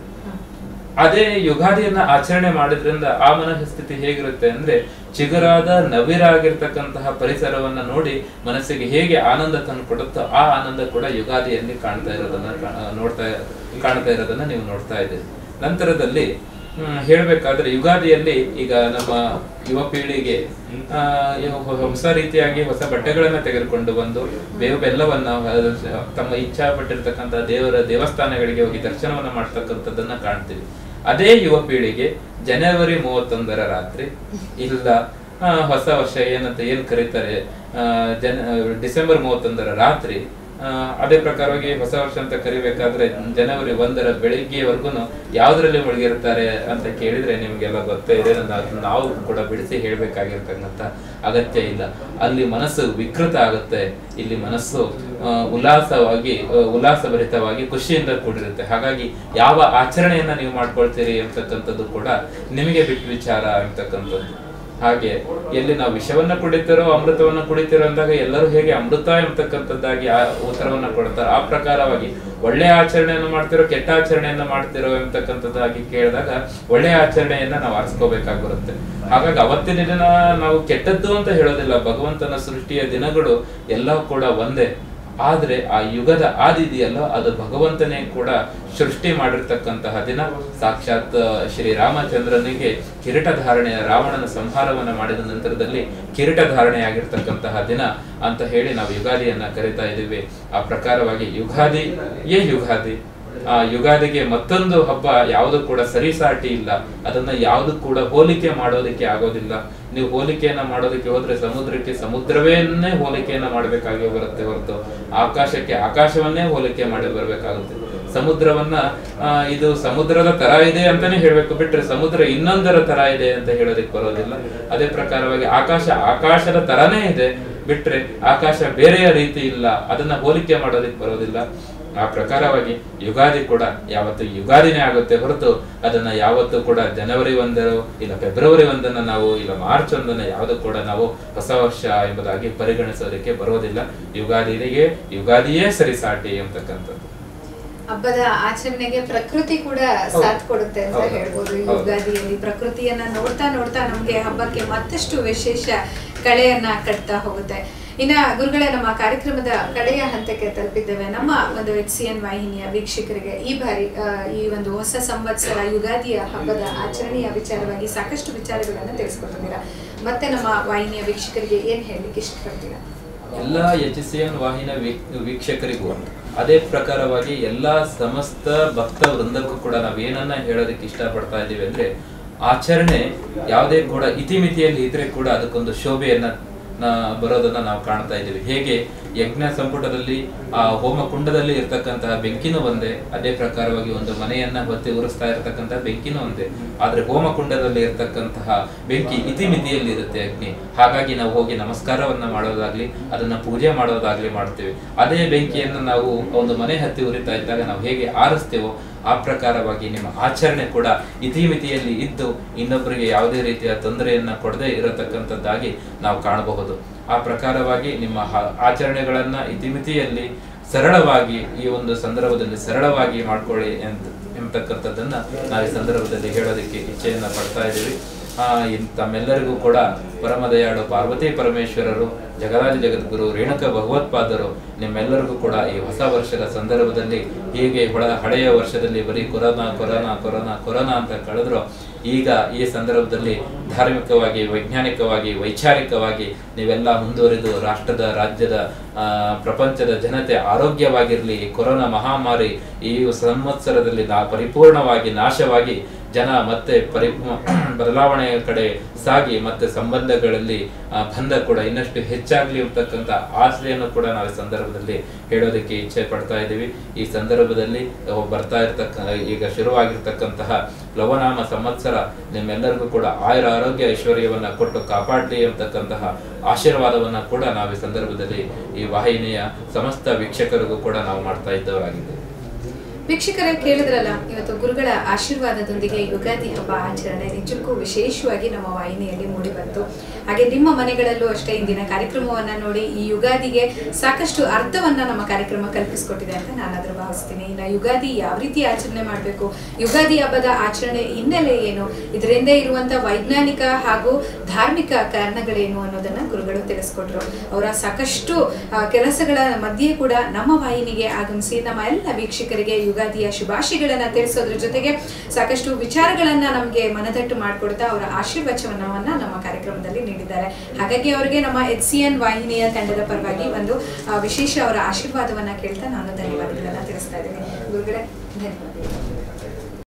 ಅದೇ ಯುಗಾದಿಯನ್ನ ಆಚರಣೆ ಮಾಡಿದ್ರಿಂದ ಆ ಮನಸ್ಥಿತಿ ಹೇಗಿರುತ್ತೆ ಅಂದ್ರೆ ಚಿಗುರಾದ ನವಿರಾಗಿರ್ತಕ್ಕಂತಹ ಪರಿಸರವನ್ನ ನೋಡಿ ಮನಸ್ಸಿಗೆ ಹೇಗೆ ಆನಂದ ತಂದು ಕೊಡುತ್ತೋ ಆ ಆನಂದ ಕೂಡ ಯುಗಾದಿಯಲ್ಲಿ ಕಾಣ್ತಾ ಇರೋದನ್ನ ಕಾ- ನೋಡ್ತಾ ಕಾಣ್ತಾ ಇರೋದನ್ನ ನೀವು ನೋಡ್ತಾ ಇದ್ದೀರಿ ನಂತರದಲ್ಲಿ ಹ್ಮ್, ಹೇಳ್ಬೇಕಾದ್ರೆ ಯುಗಾದಿಯಲ್ಲಿ ಈಗ ನಮ್ಮ ಯುವ ಪೀಳಿಗೆ ಆ, ಇವ- ಹೊಸ ರೀತಿಯಾಗಿ ಹೊಸ ಬಟ್ಟೆಗಳನ್ನ ತೆಗೆದುಕೊಂಡು ಬಂದು ಬೇವು ಬೆಲ್ಲವನ್ನ ಅಹ್, ತಮ್ಮ ಇಚ್ಛಾ ಪಟ್ಟಿರ್ತಕ್ಕಂಥ ದೇವರ ದೇವಸ್ಥಾನಗಳಿಗೆ ಹೋಗಿ ದರ್ಶನವನ್ನ ಮಾಡ್ತಕ್ಕಂಥದ್ದನ್ನ ಕಾಣ್ತೀವಿ ಅದೇ ಯುವ ಪೀಳಿಗೆ ಜನವರಿ ಮೂವತ್ತೊಂದರ ರಾತ್ರಿ ಇಲ್ಲ ಆ, ಹೊಸ ವರ್ಷ ಏನಂತ ಏನ್ ಕರೀತಾರೆ ಆ, ಜನ ಡಿಸೆಂಬರ್ ಮೂವತ್ತೊಂದರ ರಾತ್ರಿ ಆ, ಅದೇ ಪ್ರಕಾರವಾಗಿ ಹೊಸ ವರ್ಷ ಅಂತ ಕರಿಬೇಕಾದ್ರೆ ಜನವರಿ ಒಂದರ ಬೆಳಿಗ್ಗೆವರೆಗೂ ಯಾವ್ದ್ರಲ್ಲಿ ಮುಳುಗಿರ್ತಾರೆ ಅಂತ ಕೇಳಿದ್ರೆ ನಿಮ್ಗೆಲ್ಲ ಗೊತ್ತೇ ಇದೆ ಅದನ್ನ ನಾವು ಕೂಡ ಬಿಡಿಸಿ ಹೇಳ್ಬೇಕಾಗಿರ್ತಕ್ಕಂಥ ಅಗತ್ಯ ಇಲ್ಲ ಅಲ್ಲಿ ಮನಸ್ಸು ವಿಕೃತ ಆಗುತ್ತೆ ಇಲ್ಲಿ ಮನಸ್ಸು ಆ, ಉಲ್ಲಾಸವಾಗಿ ಆ, ಉಲ್ಲಾಸಭರಿತವಾಗಿ ಖುಷಿಯಿಂದ ಕೂಡಿರುತ್ತೆ ಹಾಗಾಗಿ ಯಾವ ಆಚರಣೆಯನ್ನ ನೀವು ಮಾಡ್ಕೊಳ್ತೀರಿ ಅಂತಕ್ಕಂಥದ್ದು ಕೂಡ ನಿಮಗೆ ಬಿಟ್ಟು ವಿಚಾರ ಅಂತಕ್ಕಂಥದ್ದು ಹಾಗೆ ಎಲ್ಲಿ ನಾವು ವಿಷವನ್ನ ಕುಡಿತಿರೋ ಅಮೃತವನ್ನ ಕುಡಿತಿರೋ ಅಂದಾಗ ಎಲ್ಲರೂ ಹೇಗೆ ಅಮೃತ ಎಂಬತಕ್ಕಂಥದ್ದಾಗಿ ಆ ಉತ್ತರವನ್ನ ಕೊಡ್ತಾರೆ ಆ ಪ್ರಕಾರವಾಗಿ ಒಳ್ಳೆ ಆಚರಣೆಯನ್ನು ಮಾಡ್ತಿರೋ ಕೆಟ್ಟ ಆಚರಣೆಯನ್ನ ಮಾಡ್ತಿರೋ ಎಂಬತಕ್ಕಂಥದ್ದಾಗಿ ಕೇಳಿದಾಗ ಒಳ್ಳೆ ಆಚರಣೆಯನ್ನ ನಾವು ಆರಿಸ್ಕೋಬೇಕಾಗಿ ಬರುತ್ತೆ ಹಾಗಾಗಿ ಅವತ್ತಿನ ದಿನ ನಾವು ಕೆಟ್ಟದ್ದು ಅಂತ ಹೇಳೋದಿಲ್ಲ ಭಗವಂತನ ಸೃಷ್ಟಿಯ ದಿನಗಳು ಎಲ್ಲ ಕೂಡ ಒಂದೇ ಆದ್ರೆ ಆ ಯುಗದ ಆದಿ ಇದೆಯಲ್ಲ ಅದು ಭಗವಂತನೇ ಕೂಡ ಸೃಷ್ಟಿ ಮಾಡಿರ್ತಕ್ಕಂತಹ ದಿನ ಸಾಕ್ಷಾತ್ ಶ್ರೀ ರಾಮಚಂದ್ರನಿಗೆ ಕಿರೀಟ ಧಾರಣೆಯ ರಾವಣನ ಸಂಹಾರವನ್ನ ಮಾಡಿದ ನಂತರದಲ್ಲಿ ಕಿರೀಟ ಧಾರಣೆಯಾಗಿರ್ತಕ್ಕಂತಹ ದಿನ ಅಂತ ಹೇಳಿ ನಾವು ಯುಗಾದಿಯನ್ನ ಕರಿತಾ ಇದ್ದೀವಿ ಆ ಪ್ರಕಾರವಾಗಿ ಯುಗಾದಿ ಏ ಯುಗಾದಿ ಆ ಯುಗಾದಿಗೆ ಮತ್ತೊಂದು ಹಬ್ಬ ಯಾವುದು ಕೂಡ ಸರಿಸಾಟಿ ಇಲ್ಲ ಅದನ್ನ ಯಾವುದು ಕೂಡ ಹೋಲಿಕೆ ಮಾಡೋದಕ್ಕೆ ಆಗೋದಿಲ್ಲ ನೀವು ಹೋಲಿಕೆಯನ್ನ ಮಾಡೋದಕ್ಕೆ ಹೋದ್ರೆ ಸಮುದ್ರಕ್ಕೆ ಸಮುದ್ರವೇನ್ನೇ ಹೋಲಿಕೆಯನ್ನ ಮಾಡಬೇಕಾಗಿ ಬರುತ್ತೆ ಹೊರತು ಆಕಾಶಕ್ಕೆ ಆಕಾಶವನ್ನೇ ಹೋಲಿಕೆ ಮಾಡಿ ಬರ್ಬೇಕಾಗುತ್ತೆ ಸಮುದ್ರವನ್ನ ಆ, ಇದು ಸಮುದ್ರದ ತರ ಇದೆ ಅಂತಾನೆ ಹೇಳ್ಬೇಕು ಬಿಟ್ರೆ ಸಮುದ್ರ ಇನ್ನೊಂದರ ತರ ಇದೆ ಅಂತ ಹೇಳೋದಕ್ಕೆ ಬರೋದಿಲ್ಲ ಅದೇ ಪ್ರಕಾರವಾಗಿ ಆಕಾಶ ಆಕಾಶದ ತರನೇ ಇದೆ ಬಿಟ್ರೆ ಆಕಾಶ ಬೇರೆಯ ರೀತಿ ಇಲ್ಲ ಅದನ್ನ ಹೋಲಿಕೆ ಮಾಡೋದಕ್ಕೆ ಬರೋದಿಲ್ಲ ಆ ಪ್ರಕಾರವಾಗಿ ಯುಗಾದಿ ಕೂಡ ಯಾವತ್ತು ಯುಗಾದಿನೇ ಆಗುತ್ತೆ ಹೊರತು ಅದನ್ನ ಯಾವತ್ತು ಕೂಡ ಜನವರಿ ಒಂದರು ಇಲ್ಲ ಫೆಬ್ರವರಿ ಒಂದನ್ನ ನಾವು ಇಲ್ಲ ಮಾರ್ಚ್ ಒಂದನ್ನ ಯಾವುದು ಕೂಡ ನಾವು ಹೊಸ ವರ್ಷ ಎಂಬುದಾಗಿ ಪರಿಗಣಿಸೋದಕ್ಕೆ ಬರೋದಿಲ್ಲ ಯುಗಾದಿಗೆ ಯುಗಾದಿಯೇ ಸರಿಸಾಟಿ ಎಂಬತಕ್ಕಂಥದ್ದು ಹಬ್ಬದ ಆಚರಣೆಗೆ ಪ್ರಕೃತಿ ಕೂಡ ಹೌದು. ಸಾಥ್ ಕೊಡುತ್ತೆ ಅಂತ ಹೌದು. ಹೇಳ್ಬೋದು ಈ ಹೌದು. ಯುಗಾದಿಯಲ್ಲಿ ಪ್ರಕೃತಿಯನ್ನ ನೋಡ್ತಾ ನೋಡ್ತಾ ನಮ್ಗೆ ಹಬ್ಬಕ್ಕೆ ಮತ್ತಷ್ಟು ವಿಶೇಷ ಕಳೆಯನ್ನ ಕಟ್ತಾ ಹೋಗುತ್ತೆ ಇನ್ನ ಗುರುಗಳೇ ನಮ್ಮ ಕಾರ್ಯಕ್ರಮದ ಕಡೆಯ ಹಂತಕ್ಕೆ ತಲುಪಿದ್ದೇವೆ ನಮ್ಮ ಒಂದು ಎಚ್ ಸಿ ಎನ್ ವಾಹಿನಿಯ ವೀಕ್ಷಕರಿಗೆ ಈ ಬಾರಿ ಆ, ಈ ಒಂದು ಹೊಸ ಸಂವತ್ಸರ ಯುಗಾದಿಯ ಹಬ್ಬದ ಆಚರಣೆಯ ವಿಚಾರವಾಗಿ ಸಾಕಷ್ಟು ವಿಚಾರಗಳನ್ನ ತಿಳಿಸ್ಕೊಟ್ಟಿದ್ದೀರಾ ಮತ್ತೆ ನಮ್ಮ ವಾಹಿನಿಯ ವೀಕ್ಷಕರಿಗೆ ಏನ್ ಹೇಳಲಿಕ್ಕೆ ಇಷ್ಟಪಡ್ತೀರಾ ಎಲ್ಲ ಎಚ್ ಸಿ ಎನ್ ವಾಹಿನ ವೀಕ್ಷಕರಿಗೂ ಅದೇ ಪ್ರಕಾರವಾಗಿ ಎಲ್ಲಾ ಸಮಸ್ತ ಭಕ್ತ ವೃಂದಕ್ಕೂ ಕೂಡ ನಾವೇನನ್ನ ಹೇಳೋದಕ್ಕೆ ಇಷ್ಟಪಡ್ತಾ ಇದ್ದೀವಿ ಅಂದ್ರೆ ಆಚರಣೆ ಯಾವುದೇ ಕೂಡ ಇತಿಮಿತಿಯಲ್ಲಿ ಇದ್ರೆ ಕೂಡ ಅದಕ್ಕೊಂದು ಶೋಭೆಯನ್ನ ನ- ಬರೋದನ್ನ ನಾವು ಕಾಣ್ತಾ ಇದ್ದೀವಿ ಹೇಗೆ ಯಜ್ಞ ಸಂಪುಟದಲ್ಲಿ ಆ ಹೋಮ ಕುಂಡದಲ್ಲಿ ಇರ್ತಕ್ಕಂತಹ ಬೆಂಕಿನೂ ಒಂದೇ ಅದೇ ಪ್ರಕಾರವಾಗಿ ಒಂದು ಮನೆಯನ್ನ ಹೊತ್ತಿ ಉರಿಸ್ತಾ ಇರತಕ್ಕಂತಹ ಬೆಂಕಿನೂ ಒಂದೇ ಆದ್ರೆ ಹೋಮ ಕುಂಡದಲ್ಲಿ ಇರ್ತಕ್ಕಂತಹ ಬೆಂಕಿ ಇತಿಮಿತಿಯಲ್ಲಿ ಇರುತ್ತೆ ಅಗ್ನಿ ಹಾಗಾಗಿ ನಾವು ಹೋಗಿ ನಮಸ್ಕಾರವನ್ನ ಮಾಡೋದಾಗ್ಲಿ ಅದನ್ನ ಪೂಜೆ ಮಾಡೋದಾಗ್ಲಿ ಮಾಡ್ತೇವೆ ಅದೇ ಬೆಂಕಿಯನ್ನ ನಾವು ಒಂದು ಮನೆ ಹತ್ತಿ ಉರಿತಾ ಇದ್ದಾಗ ನಾವು ಹೇಗೆ ಆರಿಸ್ತೇವೋ ಆ ಪ್ರಕಾರವಾಗಿ ನಿಮ್ಮ ಆಚರಣೆ ಕೂಡ ಇತಿಮಿತಿಯಲ್ಲಿ ಇದ್ದು ಇನ್ನೊಬ್ಬರಿಗೆ ಯಾವುದೇ ರೀತಿಯ ತೊಂದರೆಯನ್ನ ಕೊಡದೆ ಇರತಕ್ಕಂಥದ್ದಾಗಿ ನಾವು ಕಾಣಬಹುದು ಆ ಪ್ರಕಾರವಾಗಿ ನಿಮ್ಮ ಹ- ಆಚರಣೆಗಳನ್ನ ಇತಿಮಿತಿಯಲ್ಲಿ ಸರಳವಾಗಿ ಈ ಒಂದು ಸಂದರ್ಭದಲ್ಲಿ ಸರಳವಾಗಿ ಮಾಡ್ಕೊಳ್ಳಿ ಅಂತ ಎಂಬತಕ್ಕಂಥದ್ದನ್ನ ನಾವು ಈ ಸಂದರ್ಭದಲ್ಲಿ ಹೇಳೋದಕ್ಕೆ ಇಚ್ಛೆಯನ್ನ ಪಡ್ತಾ ಇದ್ದೀವಿ ಆ, ಇನ್- ತಮ್ಮೆಲ್ಲರಿಗೂ ಕೂಡ ಪರಮದಯಾಳು ಪಾರ್ವತಿ ಪರಮೇಶ್ವರರು ಜಗರಾಜ ಜಗದ್ಗುರು ರೇಣುಕ ಭಗವತ್ಪಾದರು ನಿಮ್ಮೆಲ್ಲರಿಗೂ ಕೂಡ ಈ ಹೊಸ ವರ್ಷದ ಸಂದರ್ಭದಲ್ಲಿ ಹೀಗೆ ಹೊಳ ಹಳೆಯ ವರ್ಷದಲ್ಲಿ ಬರೀ ಕೊರೋನಾ ಕೊರೋನಾ ಕೊರೋನಾ ಕೊರೋನಾ ಅಂತ ಕಳೆದ್ರು ಈಗ ಈ ಸಂದರ್ಭದಲ್ಲಿ ಧಾರ್ಮಿಕವಾಗಿ ವೈಜ್ಞಾನಿಕವಾಗಿ ವೈಚಾರಿಕವಾಗಿ ನೀವೆಲ್ಲ ಮುಂದುವರಿದು ರಾಷ್ಟ್ರದ ರಾಜ್ಯದ ಆ, ಪ್ರಪಂಚದ ಜನತೆ ಆರೋಗ್ಯವಾಗಿರಲಿ ಈ ಕೊರೋನಾ ಮಹಾಮಾರಿ ಈ ಸಂವತ್ಸರದಲ್ಲಿ ನಾ ಪರಿಪೂರ್ಣವಾಗಿ ನಾಶವಾಗಿ ಜನ ಮತ್ತೆ ಪರಿ ಬದಲಾವಣೆಯ ಕಡೆ ಸಾಗಿ ಮತ್ತೆ ಸಂಬಂಧಗಳಲ್ಲಿ ಆ, ಬಂಧ ಕೂಡ ಇನ್ನಷ್ಟು ಹೆಚ್ಚಾಗ್ಲಿ ಅಂತಕ್ಕಂಥ ಆಸೆಯನ್ನು ಕೂಡ ನಾವು ಈ ಸಂದರ್ಭದಲ್ಲಿ ಹೇಳೋದಕ್ಕೆ ಇಚ್ಛೆ ಪಡ್ತಾ ಇದ್ದೀವಿ ಈ ಸಂದರ್ಭದಲ್ಲಿ ಅಹ್, ಬರ್ತಾ ಇರ್ತಕ್ಕ ಈಗ ಶುರುವಾಗಿರ್ತಕ್ಕಂತಹ ಲವನಾಮ ಸಂವತ್ಸರ ನಿಮ್ಮೆಲ್ಲರಿಗೂ ಕೂಡ ಆಯುರ ಆರೋಗ್ಯ ಐಶ್ವರ್ಯವನ್ನ ಕೊಟ್ಟು ಕಾಪಾಡಲಿ ಅಂತಕ್ಕಂತಹ ಆಶೀರ್ವಾದವನ್ನ ಕೂಡ ನಾವು ಈ ಸಂದರ್ಭದಲ್ಲಿ ಈ ವಾಹಿನಿಯ ಸಮಸ್ತ ವೀಕ್ಷಕರಿಗೂ ಕೂಡ ನಾವು ಮಾಡ್ತಾ ಇದ್ದವರಾಗಿದ್ದೇವೆ ವೀಕ್ಷಕರೇ ಕೇಳಿದ್ರಲ್ಲ ಇವತ್ತು ಗುರುಗಳ ಆಶೀರ್ವಾದದೊಂದಿಗೆ ಯುಗಾದಿ ಹಬ್ಬ ಆಚರಣೆ ನಿಜಕ್ಕೂ ವಿಶೇಷವಾಗಿ ನಮ್ಮ ವಾಹಿನಿಯಲ್ಲಿ ಮೂಡಿ ಬಂತು ಹಾಗೆ ನಿಮ್ಮ ಮನೆಗಳಲ್ಲೂ ಅಷ್ಟೇ ಇಂದಿನ ಕಾರ್ಯಕ್ರಮವನ್ನ ನೋಡಿ ಈ ಯುಗಾದಿಗೆ ಸಾಕಷ್ಟು ಅರ್ಥವನ್ನ ನಮ್ಮ ಕಾರ್ಯಕ್ರಮ ಕಲ್ಪಿಸಿಕೊಟ್ಟಿದೆ ಅಂತ ನಾನಾದ್ರೂ ಭಾವಿಸ್ತೀನಿ ಇನ್ನು ಯುಗಾದಿ ಯಾವ ರೀತಿ ಆಚರಣೆ ಮಾಡಬೇಕು ಯುಗಾದಿ ಹಬ್ಬದ ಆಚರಣೆ ಹಿನ್ನೆಲೆ ಏನು ಇದರಿಂದ ಇರುವಂತ ವೈಜ್ಞಾನಿಕ ಹಾಗೂ ಧಾರ್ಮಿಕ ಕಾರಣಗಳೇನು ಅನ್ನೋದನ್ನ ಗುರುಗಳು ತಿಳಿಸ್ಕೊಟ್ರು ಅವರ ಸಾಕಷ್ಟು ಆ, ಕೆಲಸಗಳ ಮಧ್ಯೆ ಕೂಡ ನಮ್ಮ ವಾಹಿನಿಗೆ ಆಗಮಿಸಿ ನಮ್ಮ ಎಲ್ಲ ವೀಕ್ಷಕರಿಗೆ ಯುಗಾದಿಯ ಶುಭಾಶಯಗಳನ್ನ ತಿಳಿಸೋದ್ರ ಜೊತೆಗೆ ಸಾಕಷ್ಟು ವಿಚಾರಗಳನ್ನ ನಮಗೆ ಮನದಟ್ಟು ಮಾಡಿಕೊಡ್ತಾ ಅವರ ಆಶೀರ್ವಚನವನ್ನ ನಮ್ಮ ಕಾರ್ಯಕ್ರಮದಲ್ಲಿ ನೀಡಿದ್ದಾರೆ ಹಾಗಾಗಿ ಅವರಿಗೆ ನಮ್ಮ ಎಚ್ ಸಿ ಎನ್ ವಾಹಿನಿಯ ತಂಡದ ಪರವಾಗಿ ಒಂದು ಆ, ವಿಶೇಷ ಅವರ ಆಶೀರ್ವಾದವನ್ನ ಕೇಳ್ತಾ ನಾನು ಧನ್ಯವಾದಗಳನ್ನ ತಿಳಿಸ್ತಾ ಇದ್ದೀನಿ ಗುರುಗಳೇ ಧನ್ಯವಾದಗಳು